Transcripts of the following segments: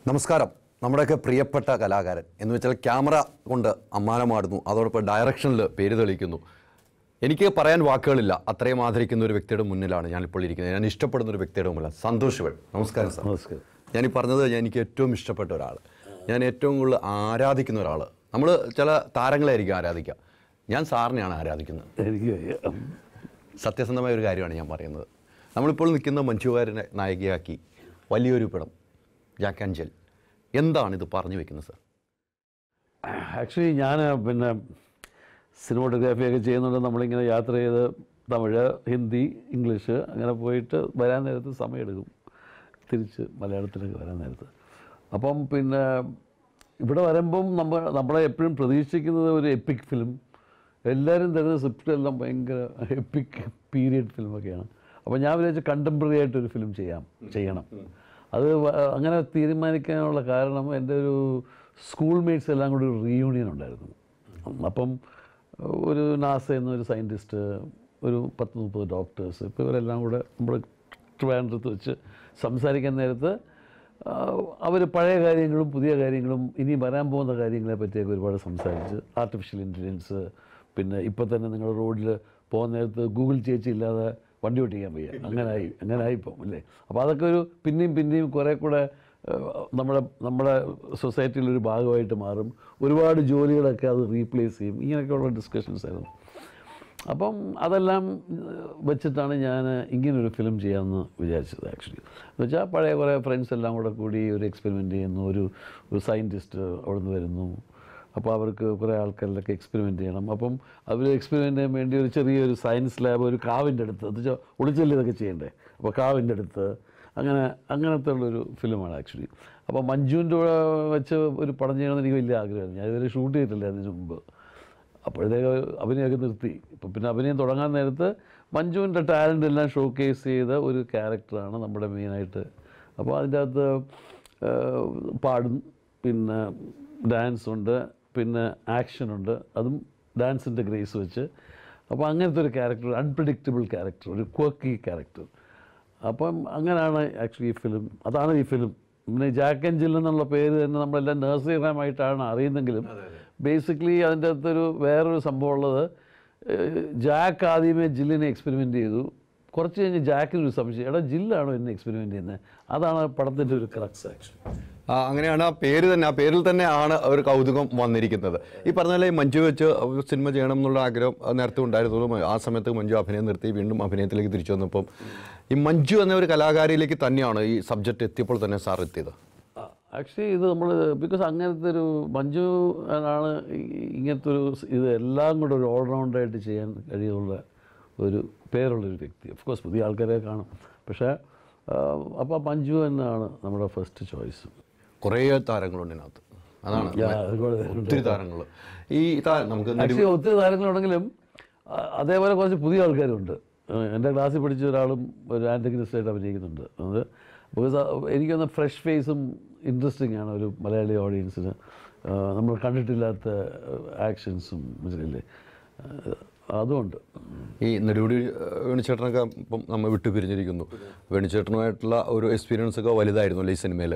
നമസ്കാരം നമ്മുടെയൊക്കെ പ്രിയപ്പെട്ട കലാകാരൻ എന്ന് വെച്ചാൽ ക്യാമറ കൊണ്ട് അമ്മാനമാടുന്നു അതോടൊപ്പം ഡയറക്ഷനിൽ പേര് തെളിയിക്കുന്നു എനിക്ക് പറയാൻ വാക്കുകളില്ല അത്രയും ആദരിക്കുന്ന ഒരു വ്യക്തിയുടെ മുന്നിലാണ് ഞാനിപ്പോൾ ഇരിക്കുന്നത് ഞാൻ ഇഷ്ടപ്പെടുന്ന ഒരു വ്യക്തിയുടെ മുമ്പിലാണ് സന്തോഷ് വേൾ നമസ്കാരം സാർ നമസ്കാരം ഞാൻ ഈ പറഞ്ഞത് ഞാൻ എനിക്ക് ഏറ്റവും ഇഷ്ടപ്പെട്ട ഒരാൾ ഞാൻ ഏറ്റവും കൂടുതൽ ആരാധിക്കുന്ന ഒരാൾ നമ്മൾ ചില താരങ്ങളായിരിക്കും ആരാധിക്കുക ഞാൻ സാറിനെയാണ് ആരാധിക്കുന്നത് എനിക്ക് വയ്യ. സത്യസന്ധമായ ഒരു കാര്യമാണ് ഞാൻ പറയുന്നത് നമ്മളിപ്പോൾ നിൽക്കുന്ന മഞ്ജുവാരനെ നായികയാക്കി വലിയൊരു പടം ജാക്ക് ആൻഡ് ജെൽ എന്താണ് ഇത് പറഞ്ഞു വെക്കുന്നത് സാർ ആക്ച്വലി ഞാൻ പിന്നെ സിനിമോട്ടോഗ്രാഫിയൊക്കെ ചെയ്യുന്നുണ്ട് നമ്മളിങ്ങനെ യാത്ര ചെയ്ത് തമിഴ് ഹിന്ദി ഇംഗ്ലീഷ് അങ്ങനെ പോയിട്ട് വരാൻ നേരത്ത് സമയമെടുക്കും തിരിച്ച് മലയാളത്തിലേക്ക് വരാൻ നേരത്ത് അപ്പം പിന്നെ ഇവിടെ വരുമ്പം നമ്മൾ നമ്മളെ എപ്പോഴും പ്രതീക്ഷിക്കുന്നത് ഒരു എപ്പിക് ഫിലിം എല്ലാവരും തരുന്ന സ്ക്രിപ്റ്റ് എല്ലാം ഭയങ്കര എപ്പിക് പീരിയഡ് ഫിലിമൊക്കെയാണ് അപ്പോൾ ഞാൻ വിചാരിച്ചു കണ്ടംപററി ആയിട്ടൊരു ഫിലിം ചെയ്യാം ചെയ്യണം അത് വ- അങ്ങനെ തീരുമാനിക്കാനുള്ള കാരണം എൻ്റെ ഒരു സ്കൂൾ മേറ്റ്സ് എല്ലാം കൂടി ഒരു റീയൂണിയൻ ഉണ്ടായിരുന്നു അപ്പം ഒരു നാസ എന്നൊരു സയൻറ്റിസ്റ്റ് ഒരു പത്ത് മുപ്പത് ഡോക്ടേഴ്സ് ഇപ്പോൾ ഇവരെല്ലാം കൂടെ നമ്മൾ ട്രിവാൻഡ്രത്ത് വെച്ച് സംസാരിക്കാൻ നേരത്ത് അവർ പഴയ കാര്യങ്ങളും പുതിയ കാര്യങ്ങളും ഇനി വരാൻ പോകുന്ന കാര്യങ്ങളെ പറ്റിയൊക്കെ ഒരുപാട് സംസാരിച്ച് ആർട്ടിഫിഷ്യൽ ഇൻ്റലിജൻസ് പിന്നെ ഇപ്പോൾ തന്നെ നിങ്ങൾ റോഡിൽ പോകുന്ന നേരത്ത് ഗൂഗിൾ ചേച്ചി ഇല്ലാതെ വണ്ടി ഓട്ടിക്കാൻ വയ്യ അങ്ങനായി അങ്ങനായി ഇപ്പം അല്ലേ അപ്പോൾ അതൊക്കെ ഒരു പിന്നെയും പിന്നെയും കുറേ കൂടെ ഏഹ്, നമ്മുടെ നമ്മുടെ സൊസൈറ്റിയിൽ ഒരു ഭാഗമായിട്ട് മാറും ഒരുപാട് ജോലികളൊക്കെ അത് റീപ്ലേസ് ചെയ്യും ഇങ്ങനെയൊക്കെയുള്ള ഡിസ്കഷൻസ് ആയിരുന്നു അപ്പം അതെല്ലാം ഏഹ്, വെച്ചിട്ടാണ് ഞാൻ ഇങ്ങനൊരു ഫിലിം ചെയ്യാമെന്ന് വിചാരിച്ചത് ആക്ച്വലി എന്ന് വെച്ചാൽ പഴയ കുറേ ഫ്രണ്ട്സ് എല്ലാം കൂടെ കൂടി ഒരു എക്സ്പെരിമെൻ്റ് ചെയ്യുന്നു ഒരു ഒരു സയൻറ്റിസ്റ്റ് അവിടെ നിന്ന് വരുന്നു അപ്പോൾ അവർക്ക് കുറേ ആൾക്കാരിലൊക്കെ എക്സ്പെരിമെൻ്റ് ചെയ്യണം അപ്പം അവർ എക്സ്പെരിമെൻ്റ് ചെയ്യാൻ വേണ്ടി ഒരു ചെറിയൊരു സയൻസ് ലാബ് ഒരു കാവിൻ്റെ അടുത്ത് എന്ന് വെച്ചാൽ ഒളിച്ചെല്ലി ഇതൊക്കെ ചെയ്യണ്ടേ അപ്പോൾ കാവിൻ്റെ അടുത്ത് അങ്ങനെ അങ്ങനത്തെ ഉള്ളൊരു ഫിലിമാണ് ആക്ച്വലി അപ്പോൾ മഞ്ജുവിൻ്റെ കൂടെ വെച്ച് ഒരു പടം ചെയ്യണമെന്ന് എനിക്ക് വലിയ ആഗ്രഹമായിരുന്നു ഞാൻ ഇതുവരെ ഷൂട്ട് ചെയ്തിട്ടില്ല അതിന് മുമ്പ് അപ്പോഴത്തേക്ക് അഭിനയമൊക്കെ നിർത്തി ഇപ്പം പിന്നെ അഭിനയം തുടങ്ങാൻ നേരത്ത് മഞ്ജുവിൻ്റെ ടാലൻ്റ് എല്ലാം ഷോക്കേസ് ചെയ്ത ഒരു ക്യാരക്ടറാണ് നമ്മുടെ മെയിനായിട്ട് അപ്പോൾ അതിൻ്റെ അകത്ത് ഏഹ്, പാടും പിന്നെ ഡാൻസ് ഉണ്ട് പിന്നെ ആക്ഷൻ ഉണ്ട് അതും ഡാൻസിൻ്റെ ഗ്രേസ് വെച്ച് അപ്പോൾ അങ്ങനത്തെ ഒരു ക്യാരക്ടർ അൺപ്രഡിക്റ്റബിൾ ക്യാരക്ടർ ഒരു ക്വക്കി ക്യാരക്ടർ അപ്പം അങ്ങനെയാണ് ആക്ച്വലി ഈ ഫിലിം അതാണ് ഈ ഫിലിം പിന്നെ ജാക്ക് ആൻഡ് ജിൽ എന്നുള്ള പേര് തന്നെ നമ്മളെല്ലാം നഴ്സറി റൈമായിട്ടാണ് അറിയുന്നെങ്കിലും ബേസിക്കലി അതിൻ്റെ അകത്തൊരു വേറൊരു സംഭവം ഉള്ളത് ഏഹ് ജാക്ക് ആദ്യമേ ജില്ലിനെ എക്സ്പെരിമെൻ്റ് ചെയ്തു കുറച്ച് കഴിഞ്ഞ് ജാക്കിന് ഒരു സംശയം എടാ ജില്ലാണോ എന്നെ എക്സ്പെരിമെൻ്റ് ചെയ്യുന്നത് അതാണ് പടത്തിൻ്റെ ഒരു ക്രക്സ് ആക്ച്വലി ആ, അങ്ങനെയാണ് ആ പേര് തന്നെ ആ പേരിൽ തന്നെ ആണ് ഒരു കൗതുകം വന്നിരിക്കുന്നത് ഈ പറഞ്ഞ പോലെ ഈ മഞ്ജു വെച്ച് ഒരു സിനിമ ചെയ്യണം എന്നുള്ള ആഗ്രഹം അത് നേരത്തെ ഉണ്ടായിരുന്നുള്ളൂ ആ സമയത്ത് മഞ്ജു അഭിനയം നിർത്തി വീണ്ടും അഭിനയത്തിലേക്ക് തിരിച്ചു വന്നപ്പം ഈ മഞ്ജു എന്ന ഒരു കലാകാരിയിലേക്ക് തന്നെയാണ് ഈ സബ്ജക്റ്റ് എത്തിയപ്പോൾ തന്നെ സാർ എത്തിയത് ആക്ച്വലി ഇത് നമ്മൾ ബിക്കോസ് അങ്ങനത്തെ ഒരു മഞ്ജു ആണ് ഈ- ഇങ്ങനത്തെ ഒരു സ് ഇത് എല്ലാം കൂടെ ഒരു ഓൾറൗണ്ടായിട്ട് ചെയ്യാൻ കഴിയുള്ള ഒരു പേരുള്ളൊരു വ്യക്തി ഓഫ് കോഴ്സ് പുതിയ ആൾക്കാരെ കാണും പക്ഷേ അപ്പോൾ മഞ്ജു തന്നെയാണ് നമ്മുടെ ഫസ്റ്റ് ചോയ്സ് കുറേ താരങ്ങളുണ്ട് ഇതിനകത്ത് അതാണ് ഒരുപാട് ഒത്തിരി താരങ്ങൾ ഈ താ- നമുക്ക് നെടുവ- ആക്ച്വലി ഒത്തിരി താരങ്ങളുണ്ടെങ്കിലും അ- അതേപോലെ കുറച്ച് പുതിയ ആൾക്കാരുണ്ട് ഏഹ് എൻ്റെ ക്ലാസ്സിൽ പഠിച്ച ഒരാളും ഒരു ആൻറ്റഗനിസ്റ്റായിട്ട് അഭിനയിക്കുന്നുണ്ട് അത് ബിക്കോസ് എനിക്കൊന്ന് ഫ്രഷ് ഫേസും ഇൻട്രസ്റ്റിംഗ് ആണ് ഒരു മലയാളി ഓഡിയൻസിന് ഏഹ് നമ്മൾ കണ്ടിട്ടില്ലാത്ത ആക്ഷൻസും മനസ്സിലില്ലേ ഏഹ് അതുകൊണ്ട് ഈ നെടുമുടി ഏഹ്, വേണുചേട്ടനൊക്കെ ഇപ്പം നമ്മൾ വിട്ടു പിരിഞ്ഞിരിക്കുന്നു വേണുചേട്ടനുമായിട്ടുള്ള ഒരു എക്സ്പീരിയൻസ് ഒക്കെ വലുതായിരുന്നു അല്ലേ ഈ സിനിമയിൽ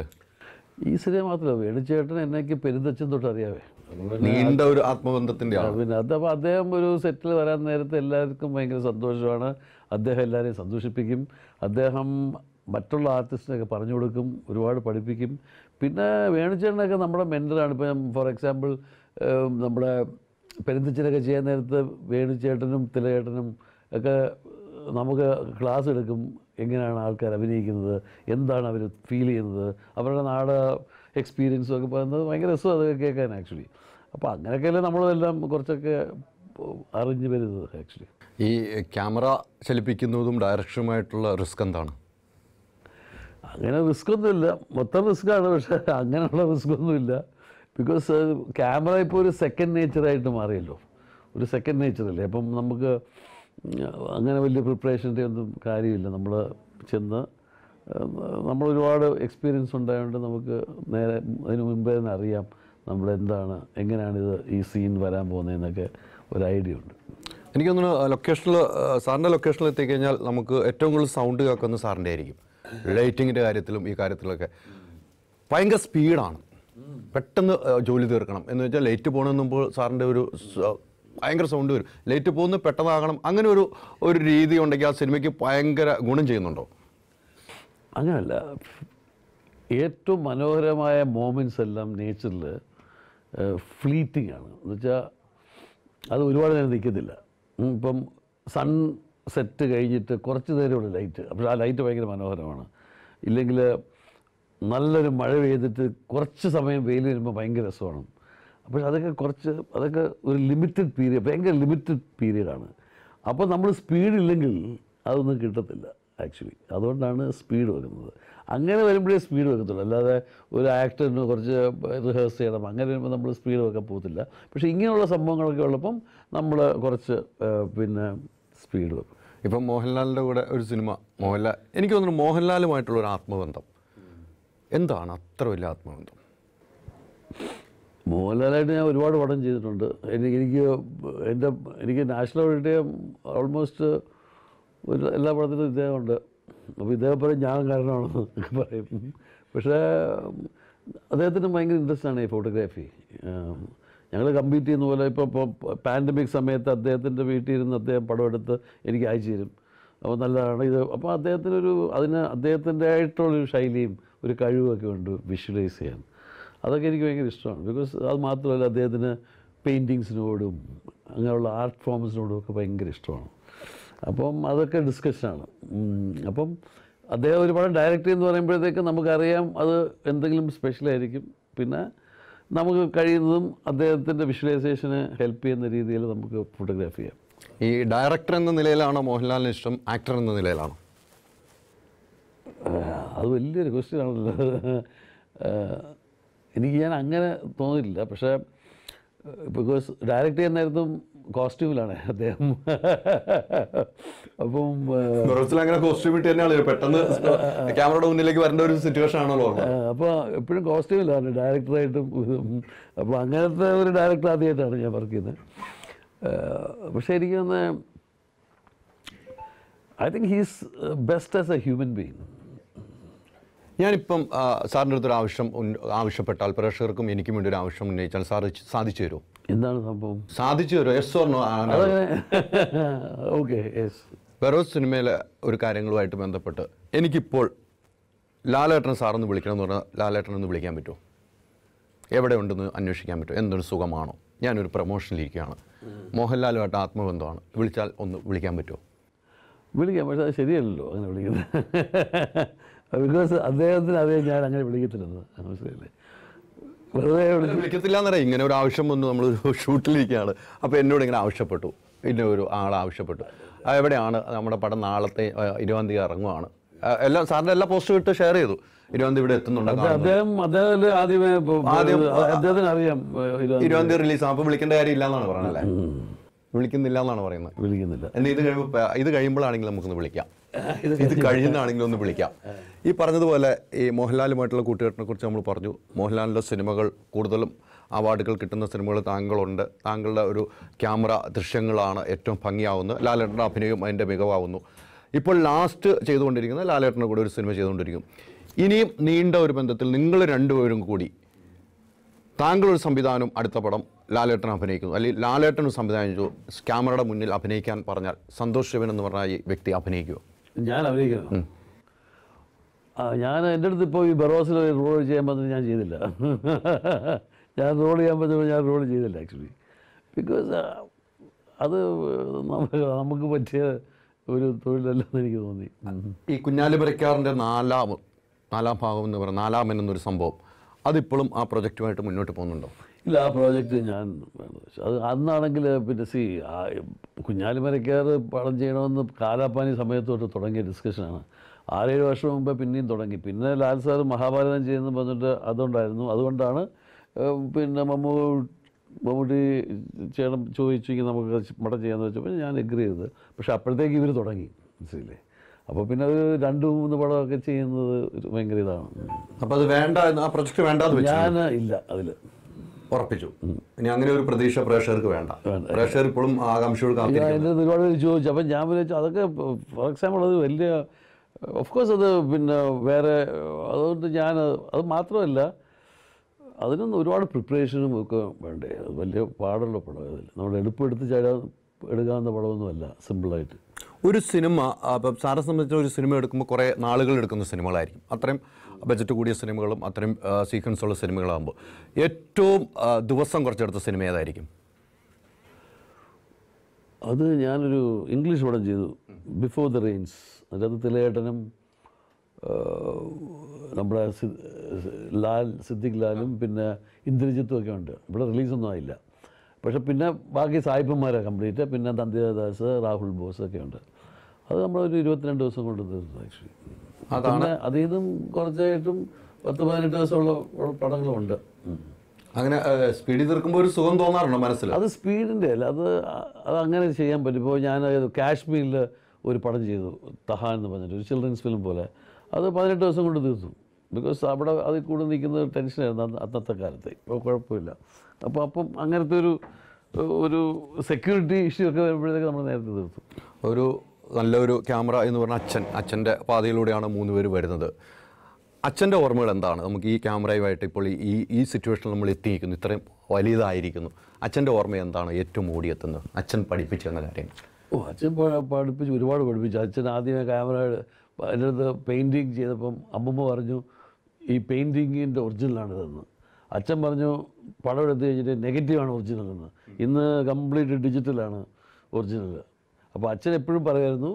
ഈ സിനിമ മാത്രമല്ല വേണുചേട്ടൻ എന്നേക്ക് പെരുന്തച്ഛൻ തൊട്ട് അറിയാവേ നീണ്ട ഒരു ആത്മബന്ധത്തിന്റെ ആ, ആണ് പിന്നെ അത് അപ്പോൾ അദ്ദേഹം ഒരു സെറ്റിൽ വരാൻ നേരത്തെ എല്ലാവർക്കും ഭയങ്കര സന്തോഷമാണ് അദ്ദേഹം എല്ലാവരെയും സന്തോഷിപ്പിക്കും അദ്ദേഹം മറ്റുള്ള ആർട്ടിസ്റ്റിനൊക്കെ പറഞ്ഞു കൊടുക്കും ഒരുപാട് പഠിപ്പിക്കും പിന്നെ വേണുചേട്ടനൊക്കെ നമ്മുടെ മെൻ്ററാണ് ഇപ്പം ഫോർ എക്സാമ്പിൾ നമ്മുടെ പെരുന്തച്ചനൊക്കെ ചെയ്യാൻ നേരത്ത് വേണുചേട്ടനും തിലചേട്ടനും ഒക്കെ നമുക്ക് ക്ലാസ് എടുക്കും എങ്ങനെയാണ് ആൾക്കാർ അഭിനയിക്കുന്നത് എന്താണ് അവർ ഫീൽ ചെയ്യുന്നത് അവരുടെ നാട് എക്സ്പീരിയൻസും ഒക്കെ പറയുന്നത് ഭയങ്കര രസം അതൊക്കെ കേൾക്കാൻ ആക്ച്വലി അപ്പോൾ അങ്ങനെയൊക്കെയല്ലേ നമ്മളെല്ലാം കുറച്ചൊക്കെ അറിഞ്ഞു വരുന്നത് ആക്ച്വലി ഈ ക്യാമറ ചലിപ്പിക്കുന്നതും ഡയറക്ഷനുമായിട്ടുള്ള റിസ്ക് എന്താണ് അങ്ങനെ റിസ്ക് ഒന്നുമില്ല മൊത്തം റിസ്ക്കാണ് പക്ഷേ അങ്ങനെയുള്ള റിസ്ക് ഒന്നുമില്ല ബിക്കോസ് ക്യാമറ ഇപ്പോൾ ഒരു സെക്കൻഡ് നേച്ചറായിട്ട് മാറിയല്ലോ ഒരു സെക്കൻഡ് നേച്ചറല്ലേ അപ്പം നമുക്ക് അങ്ങനെ വലിയ പ്രിപ്പറേഷൻ്റെ ഒന്നും കാര്യമില്ല നമ്മൾ ചെന്ന് നമ്മൾ ഒരുപാട് എക്സ്പീരിയൻസ് ഉണ്ടായതുകൊണ്ട് നമുക്ക് നേരെ അതിന് മുമ്പേ തന്നെ അറിയാം നമ്മളെന്താണ് എങ്ങനെയാണിത് ഈ സീൻ വരാൻ പോകുന്നതെന്നൊക്കെ ഒരു ഐഡിയ ഉണ്ട് എനിക്ക് തോന്നുന്നു ലൊക്കേഷനിൽ സാറിൻ്റെ ലൊക്കേഷനിൽ എത്തിക്കഴിഞ്ഞാൽ നമുക്ക് ഏറ്റവും കൂടുതൽ സൗണ്ട് കേൾക്കുന്നത് സാറിൻ്റെ ആയിരിക്കും ലൈറ്റിങ്ങിൻ്റെ കാര്യത്തിലും ഈ കാര്യത്തിലൊക്കെ ഭയങ്കര സ്പീഡാണ് പെട്ടെന്ന് ആ, ജോലി തീർക്കണം എന്ന് വെച്ചാൽ ലേറ്റ് പോകണമെന്ന് മുമ്പ് സാറിൻ്റെ ഒരു സ- ഭയങ്കര സൗണ്ട് വരും ലേറ്റ് പോകുന്ന പെട്ടെന്നാകണം അങ്ങനെ ഒരു ഒരു രീതി ഉണ്ടെങ്കിൽ ആ സിനിമയ്ക്ക് ഭയങ്കര ഗുണം ചെയ്യുന്നുണ്ടോ അങ്ങനല്ല ഏറ്റവും മനോഹരമായ മോമെൻറ്റ്സ് എല്ലാം നേച്ചറിൽ ഫ്ലീറ്റിംഗ് ആണ് എന്ന് വെച്ചാൽ അത് ഒരുപാട് നേരം നിൽക്കത്തില്ല ഉം, ഇപ്പം സൺ സെറ്റ് കഴിഞ്ഞിട്ട് കുറച്ച് നേരമുള്ള ലൈറ്റ് അപ്പോൾ ആ ലൈറ്റ് ഭയങ്കര മനോഹരമാണ് ഇല്ലെങ്കിൽ നല്ലൊരു മഴ പെയ്തിട്ട് കുറച്ച് സമയം വെയിൽ വരുമ്പോൾ ഭയങ്കര രസമാണ് അപ്പോൾ അതൊക്കെ കുറച്ച് അതൊക്കെ ഒരു ലിമിറ്റഡ് പീരിയഡ് ഭയങ്കര ലിമിറ്റഡ് പീരീഡാണ് അപ്പോൾ നമ്മൾ സ്പീഡില്ലെങ്കിൽ അതൊന്നും കിട്ടത്തില്ല ആക്ച്വലി അതുകൊണ്ടാണ് സ്പീഡ് വെക്കുന്നത് അങ്ങനെ വരുമ്പോഴേ സ്പീഡ് വെക്കത്തുള്ളൂ അല്ലാതെ ഒരു ആക്ടറിന് കുറച്ച് റിഹേഴ്സ് ചെയ്യണം അങ്ങനെ വരുമ്പോൾ നമ്മൾ സ്പീഡ് വെക്കാൻ പോകത്തില്ല പക്ഷേ ഇങ്ങനെയുള്ള സംഭവങ്ങളൊക്കെ ഉള്ളപ്പം നമ്മൾ കുറച്ച് ആ, പിന്നെ സ്പീഡ് വെക്കും ഇപ്പം മോഹൻലാലിൻ്റെ കൂടെ ഒരു സിനിമ മോഹൻലാൽ എനിക്ക് തോന്നുന്നു മോഹൻലാലുമായിട്ടുള്ള ഒരു ആത്മബന്ധം എന്താണ് അത്ര വലിയ ആത്മബന്ധം മോഹൻലാലായിട്ട് ഞാൻ ഒരുപാട് പടം ചെയ്തിട്ടുണ്ട് എനിക്ക് എനിക്ക് എൻ്റെ എനിക്ക് നാഷണൽ അവാർഡിൻ്റെ ഓൾമോസ്റ്റ് ഒരു എല്ലാ പടത്തിലും ഇദ്ദേഹമുണ്ട് അപ്പോൾ ഇദ്ദേഹം പറയും ഞാൻ കാരണമാണെന്ന് പറയും പക്ഷേ അദ്ദേഹത്തിന് ഭയങ്കര ഇൻട്രസ്റ്റ് ആണ് ഈ ഫോട്ടോഗ്രാഫി ഞങ്ങൾ കമ്പീറ്റ് ചെയ്യുന്ന പോലെ ഇപ്പോൾ ഇപ്പോൾ പാൻഡമിക് സമയത്ത് അദ്ദേഹത്തിൻ്റെ വീട്ടിൽ ഇരുന്ന് അദ്ദേഹം പടം എടുത്ത് എനിക്ക് അയച്ചു തരും അപ്പോൾ നല്ലതാണ് ഇത് അപ്പോൾ അദ്ദേഹത്തിനൊരു അതിന് അദ്ദേഹത്തിൻ്റെ ആയിട്ടുള്ളൊരു ശൈലിയും ഒരു കഴിവുമൊക്കെ ഉണ്ട് വിഷ്വലൈസ് ചെയ്യാൻ അതൊക്കെ എനിക്ക് ഭയങ്കര ഇഷ്ടമാണ് ബിക്കോസ് അത് മാത്രമല്ല അദ്ദേഹത്തിന് പെയിൻറ്റിങ്സിനോടും അങ്ങനെയുള്ള ആർട്ട് ഫോംസിനോടും ഒക്കെ ഭയങ്കര ഇഷ്ടമാണ് അപ്പം അതൊക്കെ ഡിസ്കഷനാണ് അപ്പം അദ്ദേഹം ഒരു പടം ഡയറക്റ്റ് ചെയ്യുന്ന പറയുമ്പോഴത്തേക്ക് നമുക്കറിയാം അത് എന്തെങ്കിലും സ്പെഷ്യലായിരിക്കും പിന്നെ നമുക്ക് കഴിയുന്നതും അദ്ദേഹത്തിൻ്റെ വിഷ്വലൈസേഷന് ഹെൽപ്പ് ചെയ്യുന്ന രീതിയിൽ നമുക്ക് ഫോട്ടോഗ്രാഫി ചെയ്യാം ഈ ഡയറക്ടർ എന്ന നിലയിലാണോ മോഹൻലാലിന് ഇഷ്ടം ആക്ടർ എന്ന നിലയിലാണോ ആഹ് അത് വലിയൊരു ക്വസ്റ്റ്യൻ ആണല്ലോ ആഹ് എനിക്ക് ഞാൻ അങ്ങനെ തോന്നിയില്ല പക്ഷേ ബിക്കോസ് ഡയറക്റ്റ് ചെയ്യുന്ന നേരത്തും കോസ്റ്റ്യൂമിലാണ് അദ്ദേഹം അപ്പം ആഹ് ഗുരുസിൽ അങ്ങനെ കോസ്റ്റ്യൂം ഇട്ട് തന്നെയാണ് പെട്ടെന്ന് ക്യാമറയുടെ മുന്നിലേക്ക് വരേണ്ട ഒരു സിറ്റുവേഷൻ ആണല്ലോ ഓർമ്മ അപ്പോൾ എപ്പോഴും കോസ്റ്റ്യൂമിലാണ് ഡയറക്ടറായിട്ടും ഇതും അപ്പോൾ അങ്ങനത്തെ ഒരു ഡയറക്ടർ ആദ്യമായിട്ടാണ് ഞാൻ വർക്ക് ചെയ്യുന്നത് ആഹ് പക്ഷേ എനിക്ക് തോന്നുന്നത് I think he's best as a human being ഞാനിപ്പം ആ, സാറിൻ്റെ അടുത്തൊരു ആവശ്യം ഉന്ന- ആവശ്യപ്പെട്ടാൽ പ്രേക്ഷകർക്കും എനിക്കും വേണ്ടി ഒരു ആവശ്യം ഉന്നയിച്ചാൽ സാർ സാധിച്ചു തരുമോ എന്താണ് സംഭവം സാധിച്ചു തരുമോ എസ് ഓർണോ അതങ്ങനെ ഓക്കെ യെസ് വെറോസ് സിനിമയിലെ ഒരു കാര്യങ്ങളുമായിട്ട് ബന്ധപ്പെട്ട് എനിക്കിപ്പോൾ ലാലേട്ടൻ സാറൊന്ന് വിളിക്കണം എന്ന് പറഞ്ഞാൽ ലാലേട്ടൻ ഒന്ന് വിളിക്കാൻ പറ്റുമോ എവിടെ ഉണ്ടെന്ന് അന്വേഷിക്കാൻ പറ്റുമോ എന്തൊരു സുഖമാണോ ഞാനൊരു പ്രൊമോഷനിലിരിക്കുകയാണ് മോഹൻലാലുമായിട്ട് ആത്മബന്ധമാണ് വിളിച്ചാൽ ഒന്ന് വിളിക്കാൻ പറ്റുമോ വിളിക്കാം പക്ഷെ അത് ശരിയല്ലല്ലോ അങ്ങനെ വിളിക്കുന്നത് ബിക്കോസ് അദ്ദേഹത്തിന് അതേ ഞാൻ അങ്ങനെ വിളിക്കത്തില്ലെന്ന് മനസ്സിലായില്ലേ വെറുതെ വിളിച്ച് വിളിക്കത്തില്ല എന്നറിയാം ഇങ്ങനെ ഒരു ആവശ്യം വന്നു നമ്മൾ ഷൂട്ടിലിരിക്കുകയാണ് അപ്പോൾ എന്നോട് ഇങ്ങനെ ആവശ്യപ്പെട്ടു ഇന്ന ഒരു ആൾ ആവശ്യപ്പെട്ടു ആ, എവിടെയാണ് നമ്മുടെ പടം നാളത്തെ ആ, ഇരുപതാം തീയതി ഇറങ്ങുവാണ് ആ, എല്ലാം സാറിൻ്റെ എല്ലാ പോസ്റ്റും ഇട്ട് ഷെയർ ചെയ്തു ഇരുപതാം തീയതി ഇവിടെ എത്തുന്നുണ്ട് അത് അദ്ദേഹം അദ്ദേഹം ആദ്യമേ ഇപ്പൊ- ആദ്യം- അദ്ദേഹത്തിന് അറിയാം ഇത് ഇരുപതാം തീയതി റിലീസ് അപ്പോൾ വിളിക്കേണ്ട കാര്യം ഇല്ല എന്നാണ് പറയുന്നത് വിളിക്കുന്നില്ല എന്നാണ് പറയുന്നത് വിളിക്കുന്നില്ല എന്നാൽ ഇത് കഴിയുമ്പോൾ ഇത് കഴിയുമ്പോഴാണെങ്കിൽ നമുക്കൊന്ന് വിളിക്കാം ഇത് കഴിയുന്നതാണെങ്കിൽ ഒന്ന് വിളിക്കാം ഈ പറഞ്ഞതുപോലെ ഈ മോഹൻലാലുമായിട്ടുള്ള കൂട്ടുകെട്ടിനെ കുറിച്ച് നമ്മൾ പറഞ്ഞു മോഹൻലാലിൻ്റെ സിനിമകൾ കൂടുതലും അവാർഡുകൾ കിട്ടുന്ന സിനിമകൾ താങ്കളുണ്ട് താങ്കളുടെ ഒരു ക്യാമറ ദൃശ്യങ്ങളാണ് ഏറ്റവും ഭംഗിയാവുന്നത് ലാലേട്ടൻ്റെ അഭിനയവും അതിൻ്റെ മികവാവുന്നു ഇപ്പോൾ ലാസ്റ്റ് ചെയ്തുകൊണ്ടിരിക്കുന്നത് ലാലേട്ടൻ്റെ കൂടെ ഒരു സിനിമ ചെയ്തുകൊണ്ടിരിക്കും ഇനിയും നീണ്ട ഒരു ബന്ധത്തിൽ നിങ്ങൾ രണ്ടുപേരും കൂടി താങ്കളൊരു സംവിധാനം അടുത്ത പടം ലാലേട്ടൻ അഭിനയിക്കുന്നു അല്ലെങ്കിൽ ലാലേട്ടൻ ഒരു സംവിധാനം ചെയ്തു ക്യാമറയുടെ മുന്നിൽ അഭിനയിക്കാൻ പറഞ്ഞാൽ സന്തോഷ് ശിവൻ എന്ന് പറഞ്ഞ ഈ വ്യക്തി അഭിനയിക്കുമോ ഞാൻ അഭിനയിക്കണം ആ ഞാൻ എൻ്റെ അടുത്ത് ഇപ്പോൾ ഈ ബറോസിൽ റോൾ ചെയ്യാൻ പറഞ്ഞത് ഞാൻ ചെയ്തില്ല ഞാൻ റോൾ ചെയ്യാൻ പറഞ്ഞപ്പോൾ ഞാൻ റോൾ ചെയ്തില്ല ആക്ച്വലി ബിക്കോസ് അത് നമുക്ക് നമുക്ക് പറ്റിയ ഒരു തൊഴിലല്ലെന്ന് എനിക്ക് തോന്നി ഈ കുഞ്ഞാലി പരക്കാറിൻ്റെ നാലാം നാലാം ഭാഗം എന്ന് പറയുന്ന നാലാമൻ എന്നൊരു സംഭവം അതിപ്പോഴും ആ പ്രൊജക്റ്റുമായിട്ട് മുന്നോട്ട് പോകുന്നുണ്ടോ ഇല്ല ആ പ്രോജക്റ്റ് ഞാൻ വേണ്ട വെച്ചു. അത് അന്നാണെങ്കിൽ പിന്നെ സി കുഞ്ഞാലിമരക്കാറ് പടം ചെയ്യണമെന്ന് കാലാപ്പാനി സമയത്ത് തൊട്ട് തുടങ്ങിയ ഡിസ്കഷനാണ് ആറേഴ് വർഷം മുമ്പേ പിന്നെയും തുടങ്ങി പിന്നെ ലാൽ സാർ മഹാഭാരതം ചെയ്യുന്നു പറഞ്ഞിട്ട് അതുകൊണ്ടായിരുന്നു അതുകൊണ്ടാണ് ഏഹ്, പിന്നെ മമ്മൂ മമ്മൂട്ടി ചെയ്യണം ചോദിച്ചെങ്കിൽ നമുക്ക് പടം ചെയ്യാമെന്ന് വെച്ചപ്പോൾ ഞാൻ എഗ്രി ചെയ്തത് പക്ഷേ അപ്പോഴത്തേക്ക് ഇവർ തുടങ്ങി മനസ്സിലെ അപ്പോൾ പിന്നെ ഒരു രണ്ട് മൂന്ന് പടമൊക്കെ ചെയ്യുന്നത് ഒരു ഭയങ്കര ഇതാണ് അപ്പോൾ അത് വേണ്ട എന്ന് ആ പ്രൊജക്റ്റ് വേണ്ടാന്ന് വെച്ചു ഞാൻ ഇല്ല അതിൽ ഉറപ്പിച്ചു ഇനി അങ്ങനെ ഒരു പ്രതീക്ഷ പ്രേക്ഷകർക്ക് വേണ്ട വേണ്ട. പ്രേക്ഷകർ ഇപ്പോഴും ആകാംക്ഷയോട് ഇത് കാത്തിരിക്കുന്നു അതിൻ്റെ ഒരുപാട് പേര് ചോദിച്ചു അപ്പം ഞാൻ വിചാരിച്ചു അതൊക്കെ ഫോർ എക്സാമ്പിൾ അത് വലിയ ഓഫ് കോഴ്സ് അത് പിന്നെ വേറെ അതുകൊണ്ട് ഞാൻ അത് മാത്രമല്ല അതിനൊന്നും ഒരുപാട് പ്രിപ്പറേഷനും ഒക്കെ വേണ്ടേ അത് വലിയ പാടുള്ള പടം അതിൽ നമ്മൾ എളുപ്പെടുത്ത് ചാടാൻ എടുക്കാവുന്ന പടമൊന്നുമല്ല സിമ്പിളായിട്ട് ഒരു സിനിമ അപ്പം സാറെ സംബന്ധിച്ച് ഒരു സിനിമ എടുക്കുമ്പോൾ കുറേ നാളുകൾ എടുക്കുന്ന സിനിമകളായിരിക്കും അത്രയും ബജറ്റ് കൂടിയ സിനിമകളും അത്രയും സീക്വൻസ് ഉള്ള സിനിമകളാകുമ്പോൾ ഏറ്റവും ആ, ദിവസം കുറച്ചെടുത്ത സിനിമ ഏതായിരിക്കും അത് ഞാനൊരു ഇംഗ്ലീഷ് പടം ചെയ്തു ബിഫോർ ദ റെയിൻസ് അതിനകത്ത് തിലയേട്ടനും ആ, നമ്മുടെ സി- ലാൽ സിദ്ദിഖ് ലാലും പിന്നെ ഇന്ദ്രജിത്തും ഒക്കെ ഉണ്ട് ഇവിടെ റിലീസൊന്നും ആയില്ല പക്ഷെ പിന്നെ ബാക്കി സായിപ്പന്മാരാണ് കംപ്ലീറ്റ് പിന്നെ നന്ദിദാസ് രാഹുൽ ബോസ് ഒക്കെ ഉണ്ട് അത് നമ്മളൊരു ഇരുപത്തിരണ്ട് ദിവസം കൊണ്ട് തീർത്തു ആക്ച്വലി പിന്നെ അതിൽ നിന്നും കുറച്ചായിട്ടും പത്ത് പതിനെട്ട് ദിവസമുള്ള പടങ്ങളുണ്ട് ഉം. അങ്ങനെ സ്പീഡിൽ തീർക്കുമ്പോൾ ഒരു സുഖം തോന്നാറുണ്ടോ മനസ്സിൽ അത് സ്പീഡിൻ്റെ അല്ല അത് അത് അങ്ങനെ ചെയ്യാൻ പറ്റും ഇപ്പോൾ ഞാൻ കാശ്മീരിൽ ഒരു പടം ചെയ്തു തഹാൻ എന്ന് പറഞ്ഞിട്ട് ഒരു ചിൽഡ്രൻസ് ഫിലിം പോലെ അത് പതിനെട്ട് ദിവസം കൊണ്ട് തീർത്തു ബിക്കോസ് അവിടെ അതിൽ കൂടെ നിൽക്കുന്നത് ടെൻഷനായിരുന്നു അന്ന് അന്നത്തെ കാലത്ത് ഇപ്പോൾ കുഴപ്പമില്ല അപ്പോൾ അപ്പം അങ്ങനത്തെ ഒരു ഒരു സെക്യൂരിറ്റി ഇഷ്യൂ ഒക്കെ വരുമ്പോഴത്തേക്ക് നമ്മൾ നേരത്തെ തീർത്തു ഒരു നല്ലൊരു ക്യാമറ എന്ന് പറഞ്ഞാൽ അച്ഛൻ അച്ഛൻ്റെ പാതയിലൂടെയാണ് മൂന്ന് പേര് വരുന്നത് അച്ഛൻ്റെ ഓർമ്മകൾ എന്താണ് നമുക്ക് ഈ ക്യാമറയുമായിട്ട് ഇപ്പോൾ ഈ- ഈ ഈ സിറ്റുവേഷനിൽ നമ്മൾ എത്തിയിരിക്കുന്നു ഇത്രയും വലിയതായിരിക്കുന്നു അച്ഛൻ്റെ ഓർമ്മ എന്താണ് ഏറ്റവും ഓടിയെത്തുന്നത് അച്ഛൻ പഠിപ്പിച്ചു തന്ന കാര്യങ്ങൾ ഓ അച്ഛൻ പ- പഠിപ്പിച്ചു ഒരുപാട് പഠിപ്പിച്ചു അച്ഛൻ ആദ്യമേ ക്യാമറ എൻ്റെ അടുത്ത് പെയിൻറ്റിങ് ചെയ്തപ്പം അമ്മമ്മ പറഞ്ഞു ഈ പെയിൻറ്റിങ്ങിൻ്റെ ഒറിജിനലാണിതെന്ന് അച്ഛൻ പറഞ്ഞു പടം എടുത്തു കഴിഞ്ഞിട്ട് നെഗറ്റീവാണ് ഒറിജിനൽ എന്ന് ഇന്ന് കംപ്ലീറ്റ് ഡിജിറ്റലാണ് ഒറിജിനൽ അപ്പോൾ അച്ഛൻ എപ്പോഴും പറയുമായിരുന്നു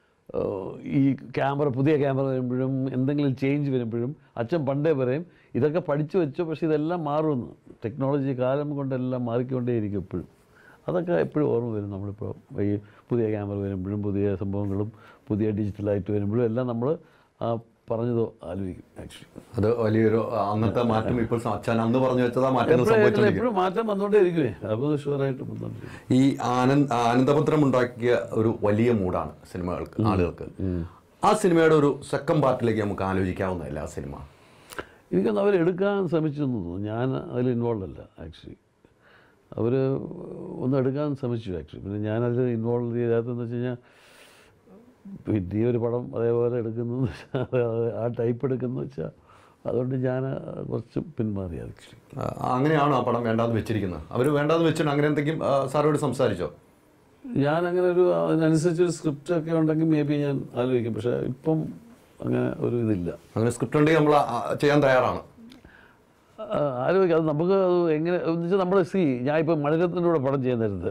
ഏഹ്, ഈ ക്യാമറ പുതിയ ക്യാമറ വരുമ്പോഴും എന്തെങ്കിലും ചേഞ്ച് വരുമ്പോഴും അച്ഛൻ പണ്ടേ പറയും ഇതൊക്കെ പഠിച്ചു വെച്ചോ പക്ഷേ ഇതെല്ലാം മാറുമെന്ന് ടെക്നോളജി കാലം കൊണ്ടെല്ലാം മാറിക്കൊണ്ടേയിരിക്കും എപ്പോഴും അതൊക്കെ എപ്പോഴും ഓർമ്മ വരും നമ്മളിപ്പോൾ ഈ പുതിയ ക്യാമറ വരുമ്പോഴും പുതിയ സംഭവങ്ങളും പുതിയ ഡിജിറ്റലായിട്ട് വരുമ്പോഴും എല്ലാം നമ്മൾ ആ പറഞ്ഞതോ ആലോചിക്കും ആക്ച്വലി അത് വലിയൊരു ആ, അന്നത്തെ മാറ്റം ഇപ്പോൾ സ- അച്ഛൻ അന്ന് പറഞ്ഞു വെച്ചതാ മാറ്റങ്ങൾ സംഭവിച്ചുകൊണ്ടിരിക്കും എപ്പോഴും മാറ്റം വന്നുകൊണ്ടേ ഇരിക്കുവേ അപ്പോൾ ഷുവറായിട്ട് വന്നുകൊണ്ടിരിക്കും ഈ ആനന്ദ് ആനന്ദപത്രം ഉണ്ടാക്കിയ ഒരു വലിയ മൂഡാണ് സിനിമകൾക്ക് ആളുകൾക്ക് ആ സിനിമയുടെ ഒരു സെക്കൻഡ് പാർട്ടിലേക്ക് നമുക്ക് ആലോചിക്കാവുന്നതല്ല ആ സിനിമ എനിക്കൊന്ന് അവരെടുക്കാൻ ശ്രമിച്ചു എന്ന് തോന്നുന്നു ഞാൻ അതിൽ ഇൻവോൾവ് അല്ല ആക്ച്വലി അവർ ഒന്ന് എടുക്കാൻ ശ്രമിച്ചു ആക്ച്വലി പിന്നെ ഞാനതിൽ ഇൻവോൾവ് ചെയ്യാത്തതെന്ന് വെച്ച് കഴിഞ്ഞാൽ പിന്നെ ഈ ഒരു പടം അതേപോലെ എടുക്കുന്നു ആ ടൈപ്പ് എടുക്കുന്നു വെച്ചാൽ അതുകൊണ്ട് ഞാൻ കുറച്ച് പിന്മാറി ആക്ച്വലി ആ, അങ്ങനെയാണോ ആ പടം വേണ്ടാന്ന് വെച്ചിരിക്കുന്നത് അവർ വേണ്ടാന്ന് വെച്ചിട്ട് അങ്ങനെ എന്തെങ്കിലും ആ, സാറോട് സംസാരിച്ചോ ഞാൻ അങ്ങനെ ഒരു അതിനനുസരിച്ചൊരു സ്ക്രിപ്റ്റ് ഒക്കെ ഉണ്ടെങ്കിൽ മേ ബി ഞാൻ ആലോചിക്കും പക്ഷേ ഇപ്പം അങ്ങനെ ഒരു ഇതില്ല അങ്ങനെ സ്ക്രിപ്റ്റ് ഉണ്ടെങ്കിൽ നമ്മൾ ആ, ചെയ്യാൻ തയ്യാറാണ് ആ, ആലോചിക്കാം അത് നമുക്ക് അത് എങ്ങനെ എന്ന് വെച്ചാൽ നമ്മൾ സി ഞാൻ ഇപ്പോൾ മണിരത്നൻ്റെ കൂടെ പടം ചെയ്യുന്ന നേരത്ത്